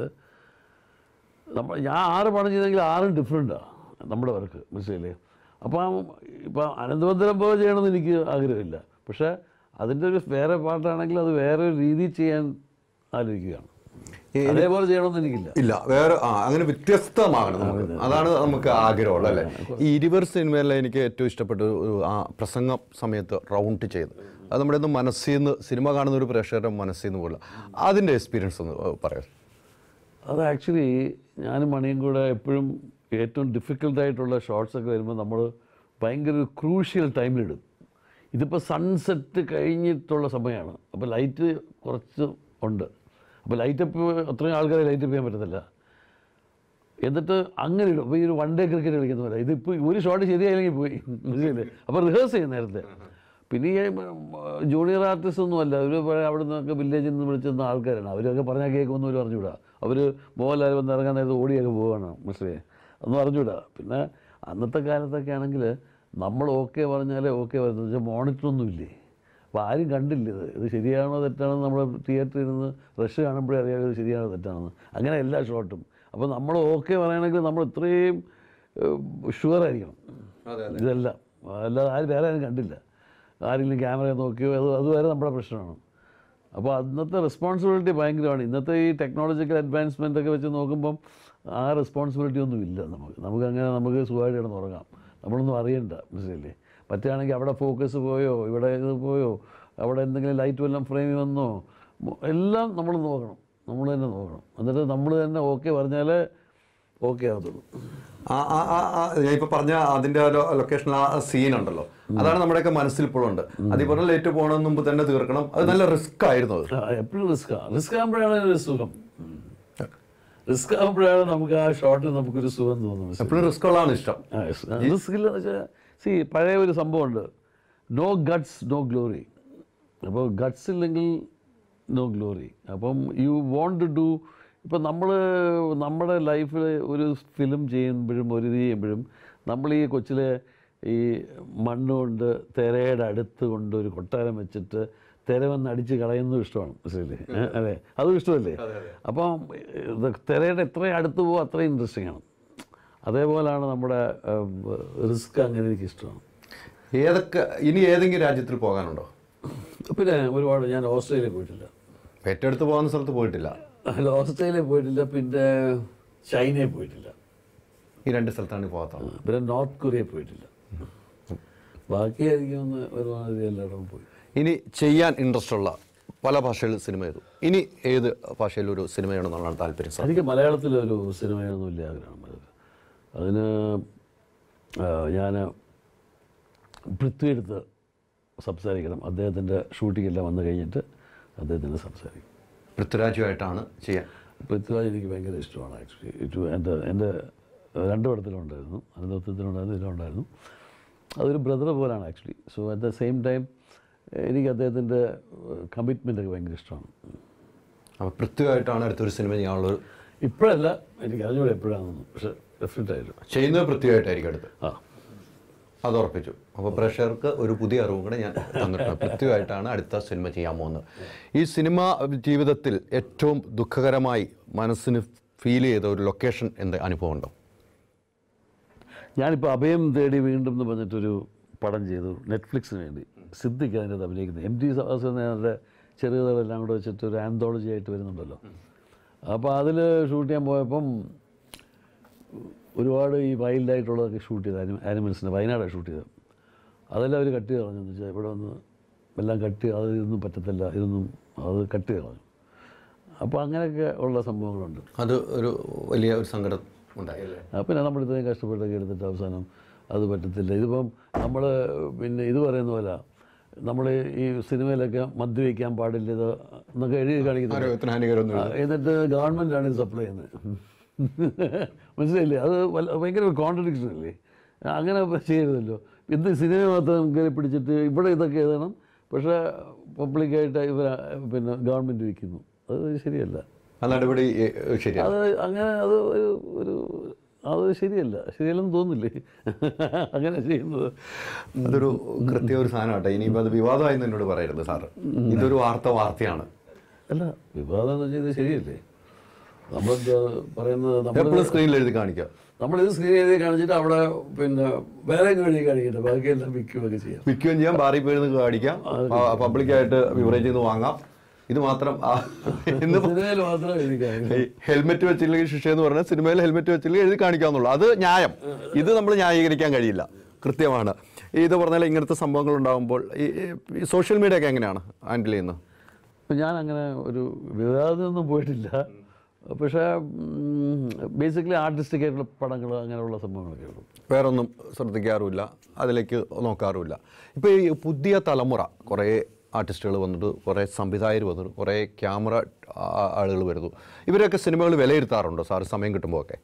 നമ്മൾ ഞാൻ ആറ് പടം ചെയ്തെങ്കിൽ ആറും ഡിഫറെൻറ്റാണ് നമ്മുടെ വർക്ക് മനസ്സിലായില്ലേ അപ്പം ഇപ്പം അനന്തഭദ്രം പോലെ ചെയ്യണമെന്ന് എനിക്ക് ആഗ്രഹമില്ല പക്ഷേ അതിൻ്റെ ഒരു വേറെ പാട്ടാണെങ്കിൽ അത് വേറെ ഒരു രീതിയിൽ ചെയ്യാൻ ആലോചിക്കുകയാണ് അതേപോലെ ചെയ്യണമെന്ന് എനിക്കില്ല ഇല്ല വേറെ ആ അങ്ങനെ വ്യത്യസ്തമാകണം നമുക്ക് അതാണ് നമുക്ക് ആഗ്രഹമുള്ളത് അല്ലേ ഈ ഇരുവർ സിനിമയിലെ എനിക്ക് ഏറ്റവും ഇഷ്ടപ്പെട്ട ഒരു ഒരു ആ പ്രസംഗം സമയത്ത് റൗണ്ട് ചെയ്ത് അത് നമ്മുടെ ഒന്ന് മനസ്സിൽ നിന്ന് സിനിമ കാണുന്ന ഒരു പ്രേക്ഷകരുടെ മനസ്സിൽ നിന്ന് പോലെ അതിൻ്റെ എക്സ്പീരിയൻസ് ഒന്ന് പറയാം അത് ആക്ച്വലി ഞാനും മണിയും കൂടെ എപ്പോഴും ഏറ്റവും ഡിഫിക്കൽട്ടായിട്ടുള്ള ഷോർട്സ് ഒക്കെ വരുമ്പോൾ നമ്മൾ ഭയങ്കര ഒരു ക്രൂഷ്യൽ ടൈമിലിടും ഇതിപ്പോൾ സൺസെറ്റ് കഴിഞ്ഞിട്ടുള്ള സമയമാണ് അപ്പോൾ ലൈറ്റ് കുറച്ച് ഉണ്ട് അപ്പോൾ ലൈറ്റ് അപ്പ് അത്രയും ആൾക്കാരെ ലൈറ്റ് അപ്പ് ചെയ്യാൻ പറ്റത്തില്ല എന്നിട്ട് അങ്ങനെ ഇടും അപ്പോൾ ഈ ഒരു വൺ ഡേ ക്രിക്കറ്റ് കളിക്കുന്ന പോലെ ഇതിപ്പോൾ ഒരു ഷോട്ട് ശരിയായില്ലെങ്കിൽ പോയി മനസ്സിലായില്ലേ അപ്പോൾ റിഹേഴ്സ് ചെയ്യും നേരത്തെ പിന്നെ ഈ ജൂനിയർ ആർട്ടിസ്റ്റ് ഒന്നും അല്ല അവർ അവിടെ നിന്നൊക്കെ വില്ലേജിൽ നിന്ന് വിളിച്ചെന്ന ആൾക്കാരാണ് അവരൊക്കെ പറഞ്ഞാൽ കേൾക്കുമെന്ന് അവർ അറിഞ്ഞുകൂടാ അവർ മോഹൻലാൽ വന്ന് ഇറങ്ങാൻ നേരത്ത് ഓടിയൊക്കെ പോവുകയാണ് മനസ്സിലായി ഒന്നും അറിഞ്ഞൂടാ പിന്നെ അന്നത്തെ കാലത്തൊക്കെ ആണെങ്കിൽ നമ്മൾ ഓക്കെ പറഞ്ഞാലേ ഓക്കെ പറയുന്നത് വെച്ചാൽ മോണിറ്ററൊന്നും ഇല്ലേ അപ്പോൾ ആരും കണ്ടില്ല ഇത് ഇത് ശരിയാണോ തെറ്റാണോ നമ്മൾ തിയേറ്ററിൽ ഇരുന്ന് റഷ് കാണുമ്പോഴേ അറിയാം ഇത് ശരിയാണോ തെറ്റാണെന്ന് അങ്ങനെ എല്ലാ ഷോട്ടും അപ്പോൾ നമ്മൾ ഓക്കെ പറയണമെങ്കിൽ നമ്മൾ ഇത്രയും ഷുവറായിരിക്കണം ഇതെല്ലാം അല്ലാതെ ആരും വേറെ ആരും കണ്ടില്ല ആരെങ്കിലും ക്യാമറ നോക്കിയോ അത് അതുവരെ നമ്മുടെ പ്രശ്നമാണ് അപ്പോൾ അന്നത്തെ റെസ്പോൺസിബിലിറ്റി ഭയങ്കരമാണ് ഇന്നത്തെ ഈ ടെക്നോളജിക്കൽ അഡ്വാൻസ്മെൻ്റ് ഒക്കെ വെച്ച് നോക്കുമ്പം ആ റെസ്പോൺസിബിലിറ്റി ഒന്നും ഇല്ല നമുക്ക് നമുക്ക് അങ്ങനെ നമുക്ക് സുഖമായിട്ട് കിടന്ന് ഉറങ്ങാം നമ്മളൊന്നും അറിയണ്ട മനസ്സിലില്ലേ മറ്റാണെങ്കിൽ അവിടെ ഫോക്കസ് പോയോ ഇവിടെ ഇത് പോയോ അവിടെ എന്തെങ്കിലും ലൈറ്റ് വല്ലതും ഫ്രെയിമിൽ വന്നോ മൊ- എല്ലാം നമ്മൾ നോക്കണം നമ്മൾ തന്നെ നോക്കണം എന്നിട്ട് നമ്മൾ തന്നെ ഓക്കെ പറഞ്ഞാലേ ഓക്കെ ആകത്തുള്ളൂ ആ ആ ആ ആ ഞാൻ ഇപ്പൊ പറഞ്ഞ അതിന്റെ ലൊക്കേഷൻ ആ സീൻ ഉണ്ടല്ലോ അതാണ് നമ്മുടെയൊക്കെ മനസ്സിൽ ഇപ്പോഴും ഉണ്ട് അതേപോലെ ലേറ്റ് പോകണതിന് മുമ്പ് തന്നെ തീർക്കണം അത് നല്ല റിസ്ക് ആയിരുന്നു അത് ആ, എപ്പോഴും റിസ്ക്കാണ് റിസ്ക് ആകുമ്പോഴാണ് ഒരു സുഖം റിസ്ക് ആകുമ്പോഴാണ് നമുക്ക് ആ ഷോട്ടിൽ നമുക്കൊരു സുഖം തോന്നുന്നത് എപ്പോഴും റിസ്ക് ഉള്ളതാണ് ഇഷ്ടം റിസ്കില്ലെന്ന് വെച്ചാൽ സി പഴയ ഒരു സംഭവമുണ്ട് നോ ഗട്ട്സ് നോ ഗ്ലോറി അപ്പോൾ ഗട്ട്സ് ഇല്ലെങ്കിൽ നോ ഗ്ലോറി അപ്പം യു വോണ്ട് ടു ഡു ഇപ്പം നമ്മൾ നമ്മുടെ ലൈഫിൽ ഒരു ഫിലിം ചെയ്യുമ്പോഴും ഒരു ഇത് ചെയ്യുമ്പോഴും നമ്മൾ ഈ കൊച്ചിലെ ഈ മണ്ണ് കൊണ്ട് തിരയുടെ അടുത്ത് കൊണ്ട് ഒരു കൊട്ടാരം വെച്ചിട്ട് തിര വന്ന് അടിച്ച് കളയുന്നതും ഇഷ്ടമാണ് മനസ്സിലല്ലേ ഏ, അതെ അതും ഇഷ്ടമല്ലേ അപ്പം ഇത് തിരയുടെ എത്രയും അടുത്ത് പോകും അത്രയും ഇൻട്രസ്റ്റിംഗ് ആണ് അതേപോലെയാണ് നമ്മുടെ റിസ്ക് അങ്ങനെ എനിക്ക് ഇഷ്ടമാണ് ഏതൊക്കെ ഇനി ഏതെങ്കിലും രാജ്യത്തിൽ പോകാനുണ്ടോ പിന്നെ ഒരുപാട് ഞാൻ ഓസ്ട്രേലിയ പോയിട്ടില്ല ഏറ്റവും അടുത്ത് പോകുന്ന സ്ഥലത്ത് പോയിട്ടില്ല അല്ല ഓസ്ട്രേലിയ പോയിട്ടില്ല പിന്നെ ചൈനയിൽ പോയിട്ടില്ല ഈ രണ്ട് സ്ഥലത്താണ് പോകാത്തത് പിന്നെ നോർത്ത് കൊറിയ പോയിട്ടില്ല ബാക്കിയായിരിക്കും ഒന്ന് ഒരുമാതിരി എല്ലായിടവും പോയി ഇനി ചെയ്യാൻ ഇൻട്രസ്റ്റ് ഉള്ള പല ഭാഷകളിൽ സിനിമ ചെയ്തു ഇനി ഏത് ഭാഷയിൽ ഒരു സിനിമ ചെയ്യണമെന്നുള്ളതാണ് താല്പര്യം സാർ എനിക്ക് മലയാളത്തിലൊരു സിനിമയൊന്നും വലിയ ആഗ്രഹം അതിന് ഞാൻ പൃഥ്വിയെടുത്ത് സംസാരിക്കണം അദ്ദേഹത്തിൻ്റെ ഷൂട്ടിംഗ് എല്ലാം വന്നു കഴിഞ്ഞിട്ട് അദ്ദേഹത്തിൻ്റെ സംസാരിക്കും പൃഥ്വിരാജുമായിട്ടാണ് ചെയ്യാൻ പൃഥ്വിരാജ് എനിക്ക് ഭയങ്കര ഇഷ്ടമാണ് ആക്ച്വലി ഇറ്റ് എൻ്റെ എൻ്റെ രണ്ട് പടത്തിലുണ്ടായിരുന്നു അനന്തത്വത്തിലുണ്ടായിരുന്നു ഇതിലുണ്ടായിരുന്നു അതൊരു ബ്രദർ പോലാണ് actually so at the same time എനിക്ക് അദ്ദേഹത്തിൻ്റെ കമ്മിറ്റ്മെൻ്റ് ഒക്കെ ഭയങ്കര ഇഷ്ടമാണ് അപ്പോൾ പൃഥ്വിയായിട്ടാണ് അടുത്തൊരു സിനിമ ചെയ്യാനുള്ള ഒരു ഇപ്പോഴല്ല എനിക്ക് അറിഞ്ഞൂടെ എപ്പോഴാണെന്ന് പക്ഷേ ഡെഫിനറ്റ് ആയിട്ടും ചെയ്യുന്നത് പൃഥ്വിയായിട്ടായിരിക്കും അടുത്ത് ആ അത് ഉറപ്പിച്ചു അപ്പോൾ പ്രേക്ഷകർക്ക് ഒരു പുതിയ അറിവും കൂടെ ഞാൻ തന്നിട്ടുണ്ട് പൃഥ്വിയായിട്ടാണ് അടുത്ത സിനിമ ചെയ്യാൻ പോകുന്നത് ഈ സിനിമ ജീവിതത്തിൽ ഏറ്റവും ദുഃഖകരമായി മനസ്സിന് ഫീൽ ചെയ്ത ഒരു ലൊക്കേഷൻ എന്ത് അനുഭവം ഉണ്ടോ ഞാനിപ്പോൾ അഭയം തേടി വീണ്ടും എന്ന് പറഞ്ഞിട്ടൊരു പടം ചെയ്തു നെറ്റ്ഫ്ലിക്സിന് വേണ്ടി സിദ്ദിഖ് അതിനകത്ത് അഭിനയിക്കുന്നത് എം ടി വാസുദേവൻ്റെ ചെറുകഥകളെല്ലാം കൂടെ വെച്ചിട്ട് ഒരു ആന്തോളജി ആയിട്ട് വരുന്നുണ്ടല്ലോ അപ്പോൾ അതിൽ ഷൂട്ട് ചെയ്യാൻ പോയപ്പം ഒരുപാട് ഈ വൈൽഡ് ആയിട്ടുള്ളതൊക്കെ ഷൂട്ട് ചെയ്ത് ആനിമ ആനിമൽസിൻ്റെ വയനാടാണ് ഷൂട്ട് ചെയ്തത് അതെല്ലാം അവർ കട്ട് കളഞ്ഞു എന്ന് വെച്ചാൽ ഇവിടെ വന്ന് എല്ലാം കട്ട് അത് ഇതൊന്നും പറ്റത്തില്ല ഇതൊന്നും അത് കട്ട് കളഞ്ഞു അപ്പോൾ അങ്ങനെയൊക്കെ ഉള്ള സംഭവങ്ങളുണ്ട് അത് ഒരു വലിയ ഒരു സങ്കടം ഉണ്ടായില്ലേ ആ, പിന്നെ നമ്മൾ ഇത്രയും കഷ്ടപ്പെട്ടൊക്കെ എടുത്തിട്ട് അവസാനം അത് പറ്റത്തില്ല ഇതിപ്പം നമ്മൾ പിന്നെ ഇത് പറയുന്ന പോലെ നമ്മൾ ഈ സിനിമയിലൊക്കെ മദ്യവയ്ക്കാൻ പാടില്ല ഇത് എന്നൊക്കെ എഴുതി കാണിക്കുന്നത് ആരോഗ്യത്തിന് ഹാനികരമൊന്നും ആ, എന്നിട്ട് ഗവൺമെൻറ്റാണ് ഇത് സപ്ലൈ ചെയ്യുന്നത് മനസ്സിലായില്ലേ അത് വല്ല ഭയങ്കര ഒരു കോൺട്രഡിക്ഷൻ അല്ലേ അങ്ങനെ ചെയ്യരുതല്ലോ ഇത് സിനിമ മാത്രം കയറി പിടിച്ചിട്ട് ഇവിടെ ഇതൊക്കെ എഴുതണം പക്ഷേ പബ്ലിക്കായിട്ട് ഇവർ പിന്നെ ഗവൺമെൻറ് വയ്ക്കുന്നു അത് ശരിയല്ല ആ നടപടി ഏ, ശരിയാണ് അത് അങ്ങനെ അത് ഒരു ഒരു അത് ശരിയല്ല ശരിയല്ലെന്ന് തോന്നില്ലേ അങ്ങനെ ചെയ്യുന്നത് അതൊരു കൃത്യ ഒരു സാധനമാട്ടെ ഇനിയിപ്പോൾ അത് വിവാദമായി എന്നോട് പറയരുത് സാറ് ഇതൊരു വാർത്ത വാർത്തയാണ് അല്ല വിവാദം എന്ന് വെച്ചാൽ ഇത് ശരിയല്ലേ നമ്മളെന്താ പറയുന്നത് നമ്മൾ എപ്പോഴും സ്ക്രീനിൽ എഴുതി കാണിക്കാം നമ്മളിത് സ്ക്രീൻ എഴുതി കാണിച്ചിട്ട് അവിടെ പിന്നെ വേറെ എഴുതി കാണിക്കട്ടെ ബാക്കിയെല്ലാം വിൽക്കുകയൊക്കെ ചെയ്യാം വിൽക്കുകയും ചെയ്യാം ബാറി പോയിരുന്ന് കാണിക്കാം പബ്ലിക്കായിട്ട് ബിവറേജിൽ നിന്ന് വാങ്ങാം ഇത് മാത്രം ആ, ഇന്ന് സിനിമയിൽ മാത്രം എഴുതി കാണിക്കും ഹെൽമെറ്റ് വെച്ചില്ലെങ്കിൽ ശിക്ഷ എന്ന് പറഞ്ഞാൽ സിനിമയിൽ ഹെൽമെറ്റ് വെച്ചില്ലെങ്കിൽ എഴുതി കാണിക്കാന്നുള്ളൂ അത് ന്യായം ഇത് നമ്മൾ ന്യായീകരിക്കാൻ കഴിയില്ല കൃത്യമാണ് ഇത് പറഞ്ഞാൽ ഇങ്ങനത്തെ സംഭവങ്ങൾ ഉണ്ടാകുമ്പോൾ ഈ ഈ സോഷ്യൽ മീഡിയ ഒക്കെ എങ്ങനെയാണ് ഹാൻഡിൽ ചെയ്യുന്നത് ഇപ്പം ഞാൻ അങ്ങനെ ഒരു വിവാദമൊന്നും പോയിട്ടില്ല പക്ഷേ ബേസിക്കലി ആർട്ടിസ്റ്റിക് ആയിട്ടുള്ള പടങ്ങൾ അങ്ങനെയുള്ള സംഭവങ്ങളൊക്കെ ഉള്ളൂ വേറൊന്നും ശ്രദ്ധിക്കാറുമില്ല അതിലേക്ക് നോക്കാറുമില്ല ഇപ്പോൾ ഈ പുതിയ തലമുറ കുറേ ആർട്ടിസ്റ്റുകൾ വന്നിട്ട് കുറേ സംവിധായകർ വന്നിട്ട് കുറേ ക്യാമറ ആളുകൾ വരുന്നു ഇവരൊക്കെ സിനിമകൾ വിലയിരുത്താറുണ്ടോ സാർ സമയം കിട്ടുമ്പോൾ ഒക്കെ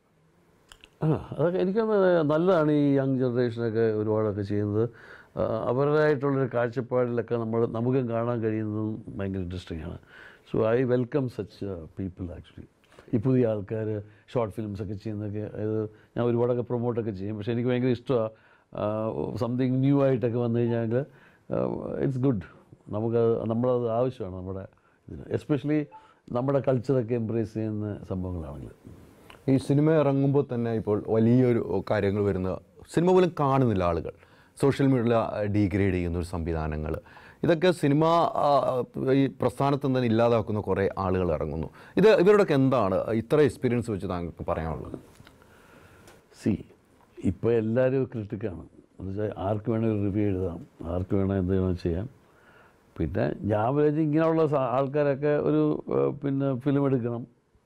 ആ അതൊക്കെ എനിക്കൊന്ന് നല്ലതാണ് ഈ യങ് ജനറേഷനൊക്കെ ഒരുപാടൊക്കെ ചെയ്യുന്നത് ആ, അവരുടേതായിട്ടുള്ളൊരു കാഴ്ചപ്പാടിലൊക്കെ നമ്മൾ നമുക്കും കാണാൻ കഴിയുന്നതും ഭയങ്കര ഇൻട്രസ്റ്റിംഗ് ആണ് so I welcome such people actually ഈ പുതിയ ആൾക്കാർ ഷോർട്ട് ഫിലിംസ് ഒക്കെ ചെയ്യുന്നതൊക്കെ അത് ഞാൻ ഒരുപാടൊക്കെ പ്രൊമോട്ടൊക്കെ ചെയ്യും പക്ഷേ എനിക്ക് ഭയങ്കര ഇഷ്ടമാണ് സംതിങ് ന്യൂ ആയിട്ടൊക്കെ വന്നു കഴിഞ്ഞാൽ ഇറ്റ്സ് ഗുഡ് നമുക്കത് നമ്മളത് ആവശ്യമാണ് നമ്മുടെ ഇതിന് എസ്പെഷ്യലി നമ്മുടെ കൾച്ചറൊക്കെ എംബ്രേസ് ചെയ്യുന്ന സംഭവങ്ങളാണെങ്കിൽ ഈ സിനിമ ഇറങ്ങുമ്പോൾ തന്നെ ഇപ്പോൾ വലിയൊരു കാര്യങ്ങൾ വരുന്ന സിനിമ പോലും കാണുന്നില്ല ആളുകൾ സോഷ്യൽ മീഡിയ ഡീഗ്രേഡ് ചെയ്യുന്ന ഒരു സംവിധാനങ്ങൾ ഇതൊക്കെ സിനിമ ആ, ഈ പ്രസ്ഥാനത്ത് തന്നെ ഇല്ലാതാക്കുന്ന കുറേ ആളുകൾ ഇറങ്ങുന്നു ഇത് ഇവരോടൊക്കെ എന്താണ് ഇത്ര എക്സ്പീരിയൻസ് വെച്ച് താങ്കൾക്ക് പറയാനുള്ളത് സി ഇപ്പോൾ എല്ലാവരും ക്രിട്ടിക്കാണ് എന്ന് വെച്ചാൽ ആർക്ക് വേണമെങ്കിൽ റിവ്യൂ എഴുതാം ആർക്ക് വേണം എന്ത് വേണം ചെയ്യാം പിന്നെ ഞാൻ വിചാരിച്ചു ഇങ്ങനെയുള്ള സ- ആൾക്കാരൊക്കെ ഒരു ഏഹ്, പിന്നെ ഫിലിം എടുക്കണം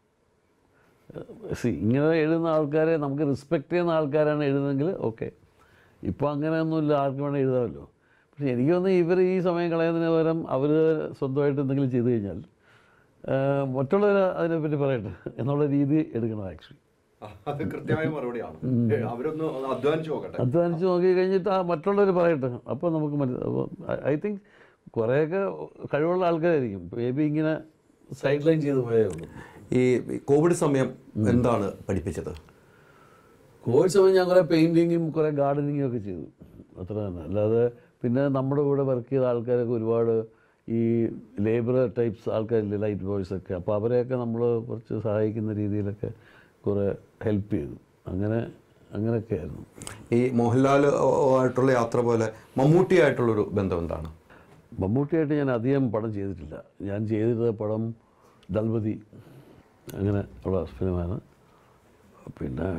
സി ഇങ്ങനെ എഴുതുന്ന ആൾക്കാരെ നമുക്ക് റെസ്പെക്റ്റ് ചെയ്യുന്ന ആൾക്കാരാണ് എഴുതുന്നതെങ്കിൽ ഓക്കെ ഇപ്പോൾ അങ്ങനെയൊന്നുമില്ല ആർക്ക് വേണം എഴുതാമല്ലോ പക്ഷേ എനിക്ക് തോന്നുന്നു ഇവർ ഈ സമയം കളയുന്നതിന് പകരം അവർ സ്വന്തമായിട്ട് എന്തെങ്കിലും ചെയ്തു കഴിഞ്ഞാൽ മറ്റുള്ളവർ അതിനെപ്പറ്റി പറയട്ടെ എന്നുള്ള രീതി എടുക്കണം ആക്ച്വലി അത് കൃത്യമായ മറുപടിയാണ് അവരൊന്ന് അധ്വാനിച്ചു നോക്കട്ടെ അധ്വാനിച്ച് നോക്കി കഴിഞ്ഞിട്ട് ആ മറ്റുള്ളവർ പറയട്ടെ അപ്പോൾ നമുക്ക് മനസ്സിലാവും ഐ തിങ്ക് കുറേയൊക്കെ കഴിവുള്ള ആൾക്കാരായിരിക്കും മേ ബി ഇങ്ങനെ സൈഡ് ലൈൻ ചെയ്ത് പോയേ ഉള്ളൂ ഈ കോവിഡ് സമയം എന്താണ് പഠിപ്പിച്ചത് കോവിഡ് സമയം ഞാൻ കുറേ പെയിൻറ്റിങ്ങും കുറേ ഗാർഡനിങ്ങും ഒക്കെ ചെയ്തു അത്ര തന്നെ അല്ലാതെ പിന്നെ നമ്മുടെ കൂടെ വർക്ക് ചെയ്ത ആൾക്കാരൊക്കെ ഒരുപാട് ഈ ലേബർ ടൈപ്സ് ആൾക്കാരില്ലേ ലൈറ്റ് ബോയ്സ് ഒക്കെ അപ്പോൾ അവരെയൊക്കെ നമ്മൾ കുറച്ച് സഹായിക്കുന്ന രീതിയിലൊക്കെ കുറേ ഹെൽപ്പ് ചെയ്തു അങ്ങനെ അങ്ങനെയൊക്കെ ആയിരുന്നു ഈ മോഹൻലാൽ ആയിട്ടുള്ള യാത്ര പോലെ മമ്മൂട്ടിയായിട്ടുള്ളൊരു ബന്ധം എന്താണ് മമ്മൂട്ടിയായിട്ട് ഞാൻ അധികം പടം ചെയ്തിട്ടില്ല ഞാൻ ചെയ്തിരുന്ന പടം ദൾപതി അങ്ങനെ ഉള്ള ഫിലിമാണ് പിന്നെ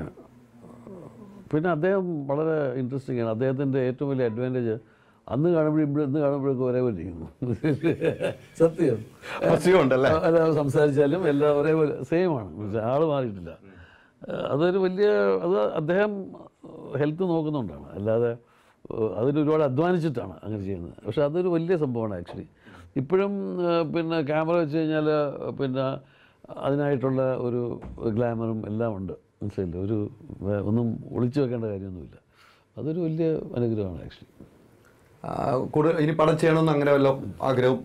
പിന്നെ അദ്ദേഹം വളരെ ഇൻട്രസ്റ്റിംഗ് ആണ് അദ്ദേഹത്തിൻ്റെ ഏറ്റവും വലിയ അഡ്വാൻറ്റേജ് അന്ന് കാണുമ്പോഴും ഇവിടെ ഇന്ന് കാണുമ്പോഴൊക്കെ ഒരേപോലെ ഇരിക്കുന്നു സത്യം ഹസ്യമുണ്ടല്ലേ അല്ല സംസാരിച്ചാലും എല്ലാം ഒരേപോലെ സെയിം ആണ് പക്ഷേ ആൾ മാറിയിട്ടില്ല ഏഹ് അതൊരു വലിയ അത് അദ്ദേഹം ഹെൽത്ത് നോക്കുന്നുണ്ടാണ് അല്ലാതെ ഏഹ് അതിന് ഒരുപാട് അധ്വാനിച്ചിട്ടാണ് അങ്ങനെ ചെയ്യുന്നത് പക്ഷേ അതൊരു വലിയ സംഭവമാണ് ആക്ച്വലി ഇപ്പോഴും ഏഹ് പിന്നെ ക്യാമറ വെച്ച് കഴിഞ്ഞാൽ പിന്നെ അതിനായിട്ടുള്ള ഒരു ഗ്ലാമറും എല്ലാം ഉണ്ട് മനസ്സിലായില്ലേ ഒരു വേ- ഒന്നും ഒളിച്ചു വെക്കേണ്ട കാര്യമൊന്നുമില്ല അതൊരു വലിയ അനുഗ്രഹമാണ് ആക്ച്വലി ആ, കൂടുതൽ ഇനി പടം ചെയ്യണമെന്ന് അങ്ങനെ വല്ല ആഗ്രഹം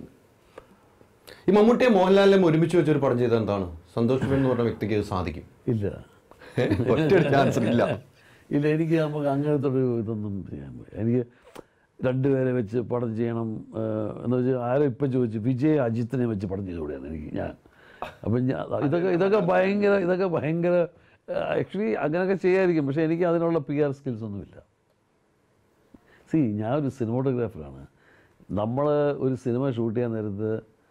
ഈ മമ്മൂട്ടിയെ മോഹൻലാലിനെ ഒരുമിച്ച് വെച്ചൊരു പടം ചെയ്തത് എന്താണ് സന്തോഷ് ബെൻ എന്ന് പറഞ്ഞ വ്യക്തിക്ക് ഇത് സാധിക്കും ഇല്ല ഒറ്റ ചാൻസ് ഇല്ല ഇല്ല എനിക്ക് നമുക്ക് അങ്ങനത്തെ ഒരു ഇതൊന്നും ചെയ്യാൻ പറ്റില്ല. എനിക്ക് രണ്ടുപേരെ വെച്ച് പടം ചെയ്യണം ഏഹ്, എന്ന് വെച്ചാൽ ആരും ഇപ്പം ചോദിച്ചു വിജയ് അജിത്തിനെ വെച്ച് പടം ചെയ്തുകൂടെയാണ് എനിക്ക് ഞാൻ അപ്പം ഞാൻ ഇതൊക്കെ ഇതൊക്കെ ഭയങ്കര ഇതൊക്കെ ഭയങ്കര ആക്ച്വലി അങ്ങനെയൊക്കെ ചെയ്യാതിരിക്കും പക്ഷേ എനിക്ക് അതിനുള്ള പി ആർ സ്കിൽസ് ഒന്നുമില്ല സി ഞാൻ ഒരു സിനിമോട്ടോഗ്രാഫറാണ് നമ്മൾ ഒരു സിനിമ ഷൂട്ട് ചെയ്യാൻ നേരത്ത്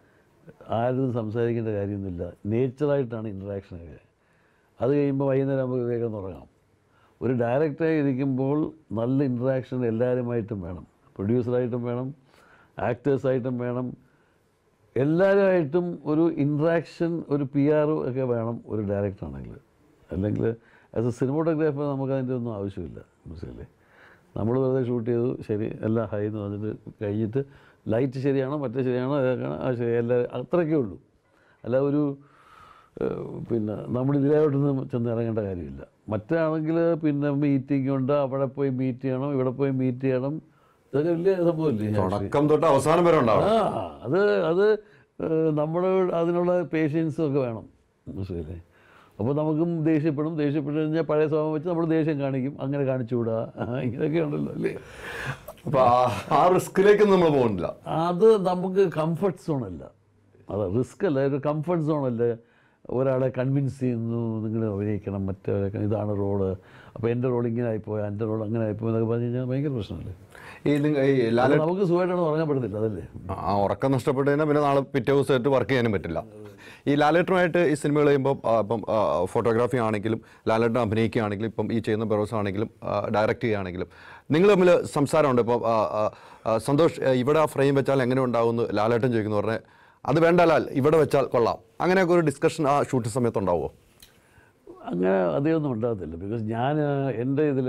ആരും സംസാരിക്കേണ്ട കാര്യമൊന്നുമില്ല നേച്ചറായിട്ടാണ് ഇൻട്രാക്ഷനൊക്കെ അത് കഴിയുമ്പോൾ വൈകുന്നേരം ആകുമ്പോൾ വേഗം തുടങ്ങാം ഒരു ഡയറക്ടറായി ഇരിക്കുമ്പോൾ നല്ല ഇൻട്രാക്ഷൻ എല്ലാവരുമായിട്ടും വേണം പ്രൊഡ്യൂസറായിട്ടും വേണം ആക്ടേഴ്സായിട്ടും വേണം എല്ലാവരുമായിട്ടും ഒരു ഇൻട്രാക്ഷൻ ഒരു പി ആറും ഒക്കെ വേണം ഒരു ഡയറക്ടറാണെങ്കിൽ അല്ലെങ്കിൽ ആസ് എ സിനിമോട്ടോഗ്രാഫർ നമുക്ക് അതിൻ്റെ ഒന്നും ആവശ്യമില്ല മനസ്സിലല്ലേ നമ്മൾ വെറുതെ ഷൂട്ട് ചെയ്തു ശരി എല്ലാം ഹൈ എന്ന് പറഞ്ഞിട്ട് കഴിഞ്ഞിട്ട് ലൈറ്റ് ശരിയാണോ മറ്റേ ശരിയാണോ ഏതൊക്കെയാണോ ആ ശരി എല്ലാ അത്രയൊക്കെ ഉള്ളൂ അല്ല ഒരു ഏഹ്, പിന്നെ നമ്മൾ ഇതിലോട്ടൊന്നും ചെന്ന് ഇറങ്ങേണ്ട കാര്യമില്ല മറ്റാണെങ്കിൽ പിന്നെ മീറ്റിംഗ് ഉണ്ട് അവിടെ പോയി മീറ്റ് ചെയ്യണം ഇവിടെ പോയി മീറ്റ് ചെയ്യണം ഇതൊക്കെ വലിയ സംഭവമില്ലേ തുടക്കം തൊട്ട് അവസാനം വരെ ഉണ്ടാവും ആ അത് അത് നമ്മൾ അതിനുള്ള പേഷ്യൻസും ഒക്കെ വേണം മനസ്സിലല്ലേ അപ്പോൾ നമുക്കും ദേഷ്യപ്പെടും ദേഷ്യപ്പെട്ട് കഴിഞ്ഞാൽ പഴയ സ്വഭാവം വെച്ച് നമ്മൾ ദേഷ്യം കാണിക്കും അങ്ങനെ കാണിച്ചുകൂടാ ഇങ്ങനെയൊക്കെ ഉണ്ടല്ലോ അല്ലേ അപ്പൊ ആ- ആ റിസ്കിലേക്ക് നമ്മൾ പോകുന്നില്ല അത് നമുക്ക് കംഫർട്ട് സോണല്ല അത് റിസ്ക് അല്ല ഒരു കംഫർട്ട് സോണല്ലേ ഒരാളെ കൺവിൻസ് ചെയ്യുന്നു നിങ്ങൾ അഭിനയിക്കണം മറ്റേ ഇതാണ് റോള് അപ്പോൾ എൻ്റെ റോൾ ഇങ്ങനെ ആയിപ്പോയി എൻ്റെ റോൾ അങ്ങനെ ആയിപ്പോയി എന്നൊക്കെ പറഞ്ഞു കഴിഞ്ഞാൽ ഭയങ്കര പ്രശ്നമല്ലേ ഈ നിങ്ങ- ഈ അത് ലാല നമുക്ക് സുഖമായിട്ടാണ് ഉറങ്ങാൻ പറ്റത്തില്ല അതല്ലേ ആ ഉറക്കം നഷ്ടപ്പെട്ട് കഴിഞ്ഞാൽ പിന്നെ നാളെ പിറ്റേ ദിവസമായിട്ട് വർക്ക് ചെയ്യാനും പറ്റില്ല ഈ ലാലേട്ടനുമായിട്ട് ഈ സിനിമകൾ ചെയ്യുമ്പോൾ ആ, ഇപ്പം ഫോട്ടോഗ്രാഫി ആണെങ്കിലും ലാലേട്ടൻ അഭിനയിക്കുകയാണെങ്കിലും ഇപ്പം ഈ ചെയ്യുന്ന ബെറോസ് ആണെങ്കിലും ഡയറക്റ്റ് ചെയ്യുകയാണെങ്കിലും നിങ്ങൾ തമ്മിൽ സംസാരമുണ്ട് ഇപ്പം ആ, ആ, ആ, സന്തോഷ് ആ, ഇവിടെ ആ ഫ്രെയിം വെച്ചാൽ എങ്ങനെ ഉണ്ടാവുമെന്ന് ലാലേട്ടൻ ചോദിക്കുന്നു പറഞ്ഞാൽ അത് വേണ്ട ലാൽ ഇവിടെ വെച്ചാൽ കൊള്ളാം അങ്ങനെയൊക്കെ ഒരു ഡിസ്കഷൻ ആ ഷൂട്ടിംഗ് സമയത്ത് ഉണ്ടാവുമോ അങ്ങനെ അധികമൊന്നും ഉണ്ടാകത്തില്ല ബിക്കോസ് ഞാൻ എൻ്റെ ഇതിൽ